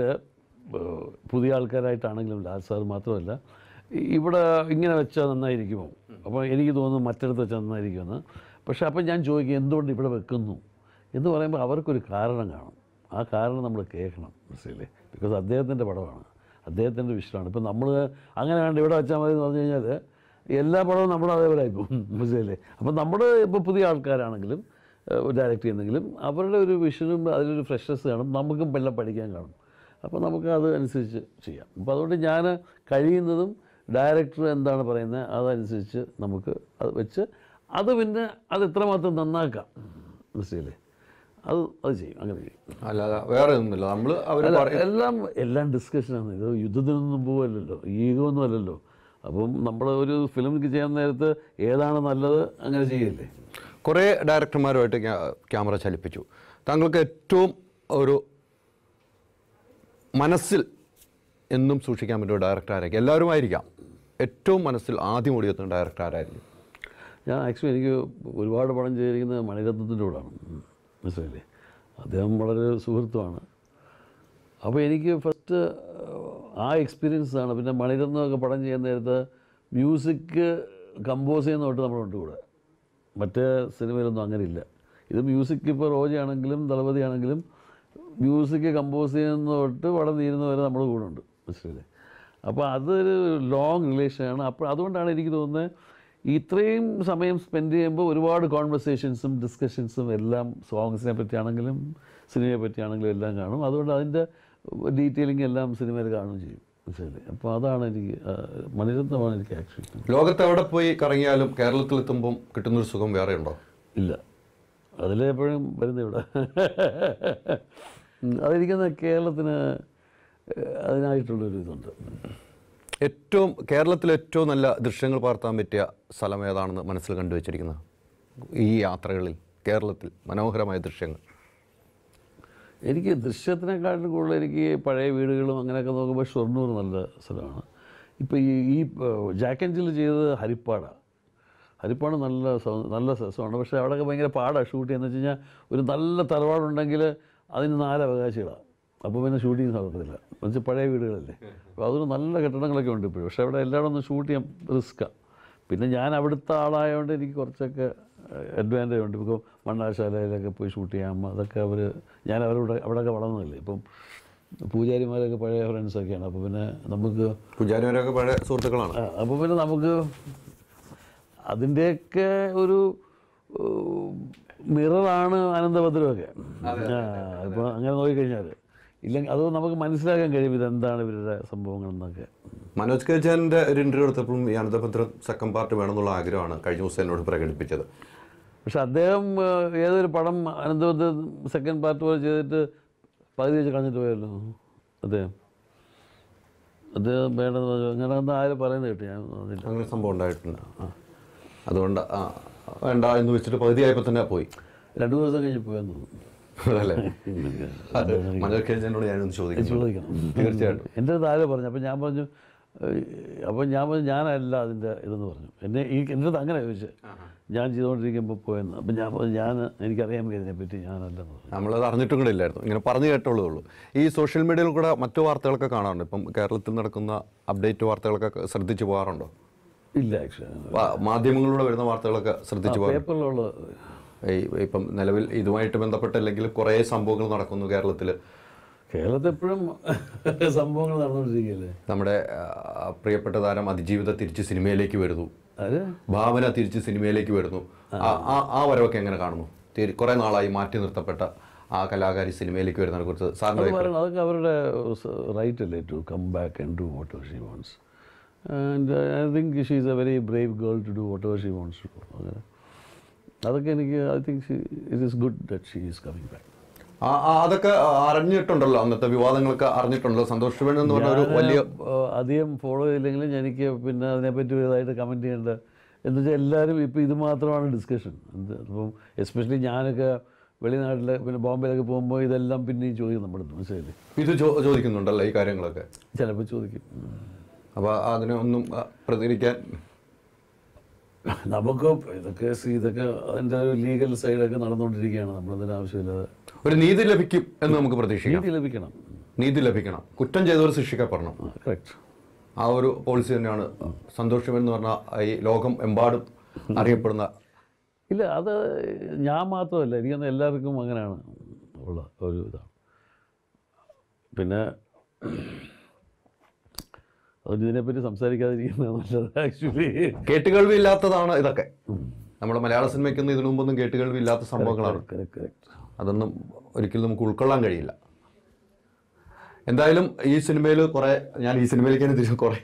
പുതിയ ആൾക്കാരായിട്ടാണെങ്കിലും ലാൽ സാർ മാത്രമല്ല ഇ- ഇവിടെ ഇങ്ങനെ വെച്ചാൽ നന്നായിരിക്കുമോ അപ്പോൾ എനിക്ക് തോന്നുന്നു മറ്റിടത്ത് വെച്ചാൽ നന്നായിരിക്കുമെന്ന് പക്ഷേ അപ്പം ഞാൻ ചോദിക്കും എന്തുകൊണ്ട് ഇവിടെ വെക്കുന്നു എന്ന് പറയുമ്പോൾ അവർക്കൊരു കാരണം കാണും ആ കാരണം നമ്മൾ കേൾക്കണം മനസ്സിലല്ലേ ബിക്കോസ് അദ്ദേഹത്തിൻ്റെ പടമാണ് അദ്ദേഹത്തിൻ്റെ വിഷയമാണ് ഇപ്പം നമ്മൾ അങ്ങനെ വേണ്ട ഇവിടെ വെച്ചാൽ മതി എന്ന് പറഞ്ഞു കഴിഞ്ഞാൽ എല്ലാ പടവും നമ്മുടെ അതേപോലെ ആയിപ്പോകും മനസ്സിലല്ലേ അപ്പം നമ്മൾ ഇപ്പോൾ പുതിയ ആൾക്കാരാണെങ്കിലും ഡയറക്റ്റ് ചെയ്യുന്നെങ്കിലും അവരുടെ ഒരു വിഷനും അതിലൊരു ഫ്രഷ്നസ് കാണും നമുക്കും എല്ലാം പഠിക്കാൻ കാണും അപ്പോൾ നമുക്ക് അത് അനുസരിച്ച് ചെയ്യാം അപ്പോൾ അതുകൊണ്ട് ഞാൻ കഴിയുന്നതും ഡയറക്ടർ എന്താണ് പറയുന്നത് അതനുസരിച്ച് നമുക്ക് അത് വെച്ച് അത് പിന്നെ അത് എത്രമാത്രം നന്നാക്കാം മനസ്സിലല്ലേ അത് അത് ചെയ്യും അങ്ങനെ ചെയ്യും അല്ലാതെ വേറെ ഒന്നുമില്ല നമ്മൾ അവർ അല്ല, എല്ലാം എല്ലാം ഡിസ്കഷനാണ് ഇത് യുദ്ധത്തിനൊന്നും പോവല്ലല്ലോ ഈഗോ ഒന്നും അല്ലല്ലോ അപ്പം നമ്മൾ ഒരു ഫിലിം ചെയ്യാൻ നേരത്ത് ഏതാണ് നല്ലത് അങ്ങനെ ചെയ്യല്ലേ കുറേ ഡയറക്ടർമാരുമായിട്ട് ക്യാ- ക്യാമറ ചലിപ്പിച്ചു താങ്കൾക്ക് ഏറ്റവും ഒരു മനസ്സിൽ എന്നും സൂക്ഷിക്കാൻ പറ്റിയ ഡയറക്ടർ ആയിരിക്കും എല്ലാവരും ആയിരിക്കാം ഏറ്റവും മനസ്സിൽ ആദ്യം ഓടിയെത്തുന്ന ഡയറക്ടർ ആരായിരിക്കും ഞാൻ ആക്ച്വലി എനിക്ക് ഒരുപാട് പടം ചെയ്തിരിക്കുന്നത് മണിരത്നത്തിൻ്റെ കൂടാണ് ഉം. മനസ്സിലായില്ലേ അദ്ദേഹം വളരെ സുഹൃത്തുമാണ് അപ്പോൾ എനിക്ക് ഫസ്റ്റ് ആ എക്സ്പീരിയൻസ് ആണ് പിന്നെ മണിരത്നമൊക്കെ പടം ചെയ്യാൻ നേരത്ത് മ്യൂസിക് കമ്പോസ് ചെയ്യുന്ന തൊട്ട് നമ്മളുണ്ട് കൂടെ മറ്റേ സിനിമയിലൊന്നും അങ്ങനെ ഇല്ല ഇത് മ്യൂസിക് ഇപ്പോൾ റോജയാണെങ്കിലും ദളപതി ആണെങ്കിലും മ്യൂസിക് കമ്പോസ് ചെയ്യുന്ന തൊട്ട് പടം തീരുന്ന വരെ നമ്മുടെ കൂടെ ഉണ്ട് മനസ്സിലല്ലേ അപ്പോൾ അതൊരു ലോങ് റിലേഷനാണ് അപ്പോൾ അതുകൊണ്ടാണ് എനിക്ക് തോന്നുന്നത് ഇത്രയും സമയം സ്പെൻഡ് ചെയ്യുമ്പോൾ ഒരുപാട് കോൺവെർസേഷൻസും ഡിസ്കഷൻസും എല്ലാം സോങ്സിനെ പറ്റിയാണെങ്കിലും സിനിമയെ പറ്റിയാണെങ്കിലും എല്ലാം കാണും അതുകൊണ്ട് അതിൻ്റെ ഡീറ്റെയിലിംഗ് എല്ലാം സിനിമയിൽ കാണുകയും ചെയ്യും മനസ്സിലല്ലേ അപ്പോൾ അതാണ് എനിക്ക് ആ, മണിരത്നമാണ് എനിക്ക് ആക്ച്വലി ലോകത്ത് എവിടെ പോയി കറങ്ങിയാലും കേരളത്തിലെത്തുമ്പം കിട്ടുന്നൊരു സുഖം വേറെ ഉണ്ടോ ഇല്ല അതിലെപ്പോഴും വരുന്നത് ഇവിടെ ഉം, അതെനിക്കുന്ന കേരളത്തിന് ഏഹ്, അതിനായിട്ടുള്ളൊരു ഇതുണ്ട് ഏറ്റവും കേരളത്തിലെ ഏറ്റവും നല്ല ദൃശ്യങ്ങൾ പകർത്താൻ പറ്റിയ സ്ഥലം ഏതാണെന്ന് മനസ്സിൽ കണ്ടുവച്ചിരിക്കുന്നത് ഈ യാത്രകളിൽ കേരളത്തിൽ മനോഹരമായ ദൃശ്യങ്ങൾ എനിക്ക് ദൃശ്യത്തിനെക്കാട്ടിലും കൂടുതൽ എനിക്ക് പഴയ വീടുകളും അങ്ങനെയൊക്കെ നോക്കുമ്പോൾ ഷൊർണൂർ നല്ല സ്ഥലമാണ് ഇപ്പോൾ ഈ ഈ ജാക്ക് ആൻഡ് ജിൽ ചെയ്തത് ഹരിപ്പാടാണ് ഹരിപ്പാട് നല്ല സൗ- നല്ല രസമാണ് പക്ഷേ അവിടെയൊക്കെ ഭയങ്കര പാടാണ് ഷൂട്ട് ചെയ്യുന്നത് വെച്ച് കഴിഞ്ഞാൽ ഒരു നല്ല തറവാടുണ്ടെങ്കിൽ അതിന് നാല് അവകാശികളാണ് അപ്പോൾ പിന്നെ ഷൂട്ടിങ് നടക്കത്തില്ല എന്നുവെച്ചാൽ പഴയ വീടുകളല്ലേ അപ്പോൾ അതൊരു നല്ല കെട്ടിടങ്ങളൊക്കെ ഉണ്ട് ഇപ്പോഴും പക്ഷേ അവിടെ എല്ലായിടും ഒന്ന് ഷൂട്ട് ചെയ്യാൻ റിസ്ക്കാണ് പിന്നെ ഞാൻ അവിടുത്തെ ആളായതുകൊണ്ട് എനിക്ക് കുറച്ചൊക്കെ അഡ്വാൻറ്റേജ് ഉണ്ട് ഇപ്പോൾ മണ്ണാശാലയിലൊക്കെ പോയി ഷൂട്ട് ചെയ്യാം അതൊക്കെ അവർ ഞാൻ അവരോട് അവിടെയൊക്കെ വളർന്നതല്ലേ ഇപ്പം പൂജാരിമാരൊക്കെ പഴയ ഫ്രണ്ട്സൊക്കെയാണ് അപ്പോൾ പിന്നെ നമുക്ക് പൂജാരിമാരൊക്കെ പഴയ സുഹൃത്തുക്കളാണ് ആ, അപ്പോൾ പിന്നെ നമുക്ക് അതിൻ്റെയൊക്കെ ഒരു മിററാണ് ആനന്ദഭദ്രമൊക്കെ ആ ഇപ്പോൾ അങ്ങനെ നോക്കിക്കഴിഞ്ഞാൽ ഇല്ലെങ്കിൽ അത് നമുക്ക് മനസ്സിലാക്കാൻ കഴിയും ഇതെന്താണ് ഇവരുടെ സംഭവങ്ങൾ എന്നൊക്കെ മനോജ് കെജാനിന്റെ ഒരു ഇന്റർവ്യൂ എടുത്തപ്പോഴും ഈ അനന്തഭദ്രം സെക്കൻഡ് പാർട്ട് വേണമെന്നുള്ള ആഗ്രഹമാണ് കഴിഞ്ഞ ദിവസം എന്നോട് പ്രകടിപ്പിച്ചത് പക്ഷെ അദ്ദേഹം ആ, ഏതൊരു പടം അനന്തഭദ്ര സെക്കൻഡ് പാർട്ട് പോലെ ചെയ്തിട്ട് പകുതി വെച്ച് കളഞ്ഞിട്ട് പോയല്ലോ അദ്ദേഹം അദ്ദേഹം വേണ്ടെന്ന് പറഞ്ഞു അങ്ങനെ ഒന്ന് ആരും പറയുന്നത് കേട്ടു ഞാൻ അതില്ല അങ്ങനെ സംഭവം ഉണ്ടായിട്ടുണ്ട് അതുകൊണ്ട് ആ, വേണ്ട എന്ന് വെച്ചിട്ട് പകുതിയായപ്പോൾ തന്നെ പോയി രണ്ടു ദിവസം കഴിഞ്ഞ് പോയെന്ന് തോന്നുന്നു അതല്ലേ അത് മനോജ് കെജാനോട് ഞാനൊന്ന് ചോദിക്കുന്നു ചോദിക്കണം തീർച്ചയായിട്ടും എൻ്റെ അടുത്ത് ആരോ പറഞ്ഞു അപ്പോൾ ഞാൻ പറഞ്ഞു അപ്പോൾ ഞാൻ പറഞ്ഞു ഞാനല്ല അതിൻ്റെ ഇതെന്ന് പറഞ്ഞു എന്നെ ഈ എൻ്റെ അടുത്ത് അങ്ങനെ ചോദിച്ചു ഞാൻ ചെയ്തുകൊണ്ടിരിക്കുമ്പോൾ പോയെന്ന് അപ്പം ഞാൻ പറഞ്ഞു ഞാൻ എനിക്കറിയാൻ ഇതിനെപ്പറ്റി ഞാനല്ലെന്ന് പറഞ്ഞു നമ്മളത് അറിഞ്ഞിട്ടും കൂടെ ഇല്ലായിരുന്നു ഇങ്ങനെ പറഞ്ഞു കേട്ടുള്ളൂ ഉള്ളൂ ഈ സോഷ്യൽ മീഡിയയിൽ കൂടെ മറ്റു വാർത്തകളൊക്കെ കാണാറുണ്ട് ഇപ്പം കേരളത്തിൽ നടക്കുന്ന അപ്ഡേറ്റ് വാർത്തകളൊക്കെ ശ്രദ്ധിച്ചു പോകാറുണ്ടോ ഇല്ല ആക്ച്വലി വാ- മാധ്യമങ്ങളിലൂടെ വരുന്ന വാർത്തകളൊക്കെ ശ്രദ്ധിച്ചു പോകാറുണ്ട് പേപ്പറിലുള്ള ഈ ഇപ്പം നിലവിൽ ഇതുമായിട്ട് ബന്ധപ്പെട്ടല്ലെങ്കിൽ കുറേ സംഭവങ്ങൾ നടക്കുന്നു കേരളത്തിൽ കേരളത്തിൽ എപ്പോഴും സംഭവങ്ങൾ നടന്നുകൊണ്ടിരിക്കുകയല്ലേ നമ്മുടെ ആ, പ്രിയപ്പെട്ട താരം അതിജീവിത തിരിച്ച് സിനിമയിലേക്ക് വരുന്നു അത് ഭാവന തിരിച്ച് സിനിമയിലേക്ക് വരുന്നു ആ- ആ ആ വരവൊക്കെ എങ്ങനെ കാണുന്നു തിരി- കുറേ നാളായി മാറ്റി നിർത്തപ്പെട്ട ആ കലാകാരി സിനിമയിലേക്ക് വരുന്നതിനെ കുറിച്ച് സാറിൻ്റെ അത് പറയണം അതൊക്കെ അവരുടെ റൈറ്റ് അല്ലേ to come back and do whatever she wants and I think she is a very brave girl to do whatever she wants to അങ്ങനെ അതൊക്കെ എനിക്ക് I think she it is good that she is coming back ആ ആ, അതൊക്കെ അറിഞ്ഞിട്ടുണ്ടല്ലോ അന്നത്തെ വിവാദങ്ങളൊക്കെ അറിഞ്ഞിട്ടുണ്ടല്ലോ സന്തോഷ് ശിവൻ എന്ന് പറഞ്ഞ ഒരു വലിയ അധികം ഫോളോ ചെയ്തില്ലെങ്കിലും എനിക്ക് പിന്നെ അതിനെപ്പറ്റി ഇതായിട്ട് കമൻറ്റ് ചെയ്യേണ്ട എന്ന് വെച്ചാൽ എല്ലാവരും ഇപ്പോൾ ഇത് മാത്രമാണ് ഡിസ്കഷൻ എന്ത് ഇപ്പം എസ്പെഷ്യലി ഞാനൊക്കെ വെളിനാട്ടിൽ പിന്നെ ബോംബെയിലൊക്കെ പോകുമ്പോൾ ഇതെല്ലാം പിന്നെയും ചോദിക്കും നമ്മുടെ അടുത്ത് മനസ്സിലായില്ലേ ഇത് ചോ- ചോദിക്കുന്നുണ്ടല്ലോ ഈ കാര്യങ്ങളൊക്കെ ചിലപ്പോൾ ചോദിക്കും അപ്പോൾ അതിനെ ഒന്നും ആ, പ്രതികരിക്കാൻ നമുക്ക് ഇതൊക്കെ സി- ഇതൊക്കെ അതിൻ്റെ ഒരു ലീഗൽ സൈഡൊക്കെ നടന്നുകൊണ്ടിരിക്കുകയാണ് നമ്മളതിന് ആവശ്യമില്ലാതെ ഒരു നീതി ലഭിക്കും എന്ന് നമുക്ക് പ്രതീക്ഷിക്കാം നീതി ലഭിക്കണം നീതി ലഭിക്കണം കുറ്റം ചെയ്തവർ ശിക്ഷിക്കപ്പെടണം കറക്റ്റ് ആ ഒരു പോളിസി തന്നെയാണ് സന്തോഷ് ശിവൻ എന്ന് പറഞ്ഞ ഈ ലോകം എമ്പാടും അറിയപ്പെടുന്ന ഇല്ല അത് ഞാൻ മാത്രമല്ല എനിക്കൊന്ന് എല്ലാവർക്കും അങ്ങനെയാണ് ഉള്ള ഒരു ഇതാണ് പിന്നെ അതുകൊണ്ട് ഇതിനെപ്പറ്റി സംസാരിക്കാതിരിക്കുന്നത് നല്ലത് ആക്ച്വലി കേട്ടുകേൾവി ഇല്ലാത്തതാണ് ഇതൊക്കെ നമ്മുടെ മലയാള സിനിമയ്ക്കൊന്നും ഇതിനു മുമ്പൊന്നും കേട്ടുകേൾവി ഇല്ലാത്ത സംഭവങ്ങളാണ് കറക്റ്റ് കറക്റ്റ് അതൊന്നും ഒരിക്കലും നമുക്ക് ഉൾക്കൊള്ളാൻ കഴിയില്ല എന്തായാലും ഈ സിനിമയിൽ കുറേ ഞാൻ ഈ സിനിമയിലേക്ക് തന്നെ തിരിച്ചു കുറേ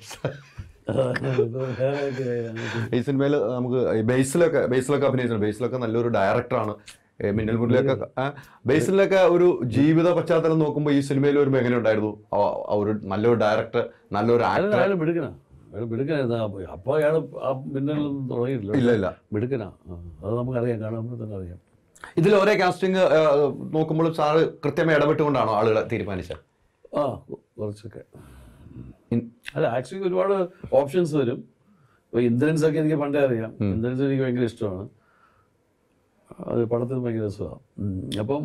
ഈ സിനിമയിൽ നമുക്ക് ഈ ബേസിലൊക്കെ ബേസിലൊക്കെ അഭിനയിച്ചിട്ടുണ്ട് ബേസിലൊക്കെ നല്ലൊരു ഡയറക്ടറാണ് ഏ, മിന്നൽ മുരളിയൊക്കെ ആ, ബേസിലൊക്കെ ഒരു ജീവിത പശ്ചാത്തലം നോക്കുമ്പോൾ ഈ സിനിമയിൽ ഒരു എങ്ങനെ ഉണ്ടായിരുന്നു ആ- ആ ഒരു നല്ലൊരു ഡയറക്ടർ നല്ലൊരു ആക്ടർ അയാൾ മിടുക്കനാ അയാൾ മിടുക്കനായിരുന്നു അപ്പോൾ അയാൾ ആ മിന്നലൊന്നും തുടങ്ങിയിട്ടില്ല ഇല്ല ഇല്ല മിടുക്കനാ ആ, അത് നമുക്കറിയാം കാണുമ്പോൾ തന്നെ അറിയാം ഇതിൽ ഒരേ കാസ്റ്റിംഗ് നോക്കുമ്പോൾ സാറ് കൃത്യമായി ഇടപെട്ടുകൊണ്ടാണോ ആളുകളെ തീരുമാനിച്ചത് ആ കുറച്ചൊക്കെ ഇൻ- അല്ല ആക്ച്വലി ഒരുപാട് ഓപ്ഷൻസ് വരും ഇപ്പോൾ ഇന്ദ്രൻസ് ഒക്കെ എനിക്ക് പണ്ടേ അറിയാം ഇന്ദ്രൻസ് എനിക്ക് ഭയങ്കര ഇഷ്ടമാണ് അത് പടത്തിൽ ഭയങ്കര രസമാണ് അപ്പം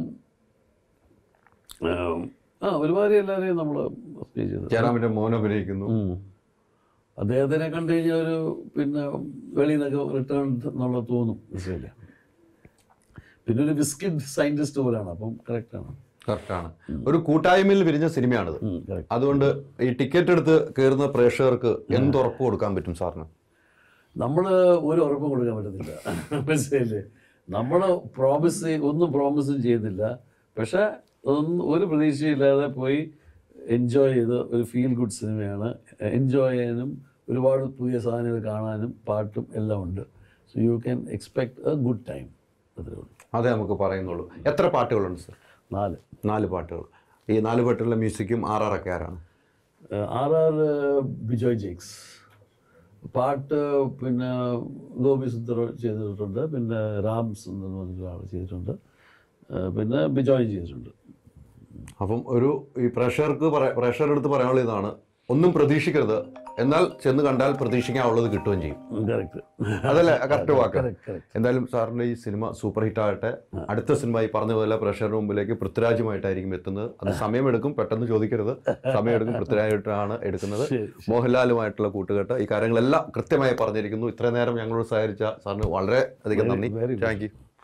ആം, ആ ഒരുപാട് എല്ലാവരെയും നമ്മൾ ചെയ്തത് ജയറാമിന്റെ മോൻ അഭിനയിക്കുന്നു ഉം. അദ്ദേഹത്തിനെ കണ്ടു കഴിഞ്ഞാൽ ഒരു പിന്നെ വെളിയിൽ നിന്നൊക്കെ റിട്ടേൺ എന്നുള്ള തോന്നും മനസ്സിലായില്ലേ പിന്നെ ഒരു ബിസ്ക്കറ്റ് സയൻറ്റിസ്റ്റ് പോലെയാണ് അപ്പം കറക്റ്റാണ് കറക്റ്റാണ് ഒരു കൂട്ടായ്മയിൽ വിരിഞ്ഞ സിനിമയാണിത് കറക്റ്റ് അതുകൊണ്ട് ഈ ടിക്കറ്റ് എടുത്ത് കയറുന്ന പ്രേക്ഷകർക്ക് എന്തുറപ്പ് കൊടുക്കാൻ പറ്റും സാറിന് നമ്മൾ ഒരു ഉറപ്പും കൊടുക്കാൻ പറ്റത്തില്ല മനസ്സിലായില്ലേ നമ്മൾ പ്രോമിസ് ഒന്നും പ്രോമിസും ചെയ്യുന്നില്ല പക്ഷേ ഒന്നും ഒരു പ്രതീക്ഷയില്ലാതെ പോയി എൻജോയ് ചെയ്ത് ഒരു ഫീൽ ഗുഡ് സിനിമയാണ് എൻജോയ് ചെയ്യാനും ഒരുപാട് പുതിയ സാധനങ്ങൾ കാണാനും പാട്ടും എല്ലാം ഉണ്ട് so you can expect a good time അത്രേ ഉള്ളൂ അതേ നമുക്ക് പറയുന്നുള്ളൂ എത്ര പാട്ടുകളുണ്ട് സർ നാല് നാല് പാട്ടുകൾ ഈ നാല് പാട്ടുകളുടെ മ്യൂസിക്കും ആർ ആർ ഒക്കെ ആരാണ് ആർ ആർ ബിജോയ് ജേക്സ് പാട്ട് പിന്നെ ഗോപി സുന്ദർ ചെയ്തിട്ടുണ്ട് പിന്നെ രാം സുന്ദർ എന്ന് പറഞ്ഞ ഒരാൾ ചെയ്തിട്ടുണ്ട് ഏഹ് പിന്നെ ബിജോയ് ചെയ്തിട്ടുണ്ട് അപ്പം ഒരു ഈ പ്രേക്ഷകർക്ക് പറയാ പ്രേക്ഷകരുടെ അടുത്ത് പറയാനുള്ള ഇതാണ് ഒന്നും പ്രതീക്ഷിക്കരുത് എന്നാൽ ചെന്ന് കണ്ടാൽ പ്രതീക്ഷിക്കാനുള്ളത് കിട്ടുകയും ചെയ്യും കറക്റ്റ് അതല്ലേ കറക്റ്റ് വാക്ക് കറക്റ്റ് കറക്റ്റ് എന്തായാലും സാറിൻ്റെ ഈ സിനിമ സൂപ്പർ ഹിറ്റ് ആകട്ടെ അടുത്ത സിനിമ ഈ പറഞ്ഞ പോലെ പ്രേക്ഷകരുടെ മുമ്പിലേക്ക് പൃഥ്വിരാജുമായിട്ടായിരിക്കും എത്തുന്നത് അത് സമയമെടുക്കും പെട്ടെന്ന് ചോദിക്കരുത് സമയമെടുക്കും പൃഥ്വിരാജായിട്ടാണ് എടുക്കുന്നത് ശരി മോഹൻലാലുമായിട്ടുള്ള കൂട്ടുകെട്ട് ഈ കാര്യങ്ങളെല്ലാം കൃത്യമായി പറഞ്ഞിരിക്കുന്നു ഇത്രയും നേരം ഞങ്ങളോട് സഹകരിച്ച സാറിന് വളരെ അധികം നന്ദി very good. Thank you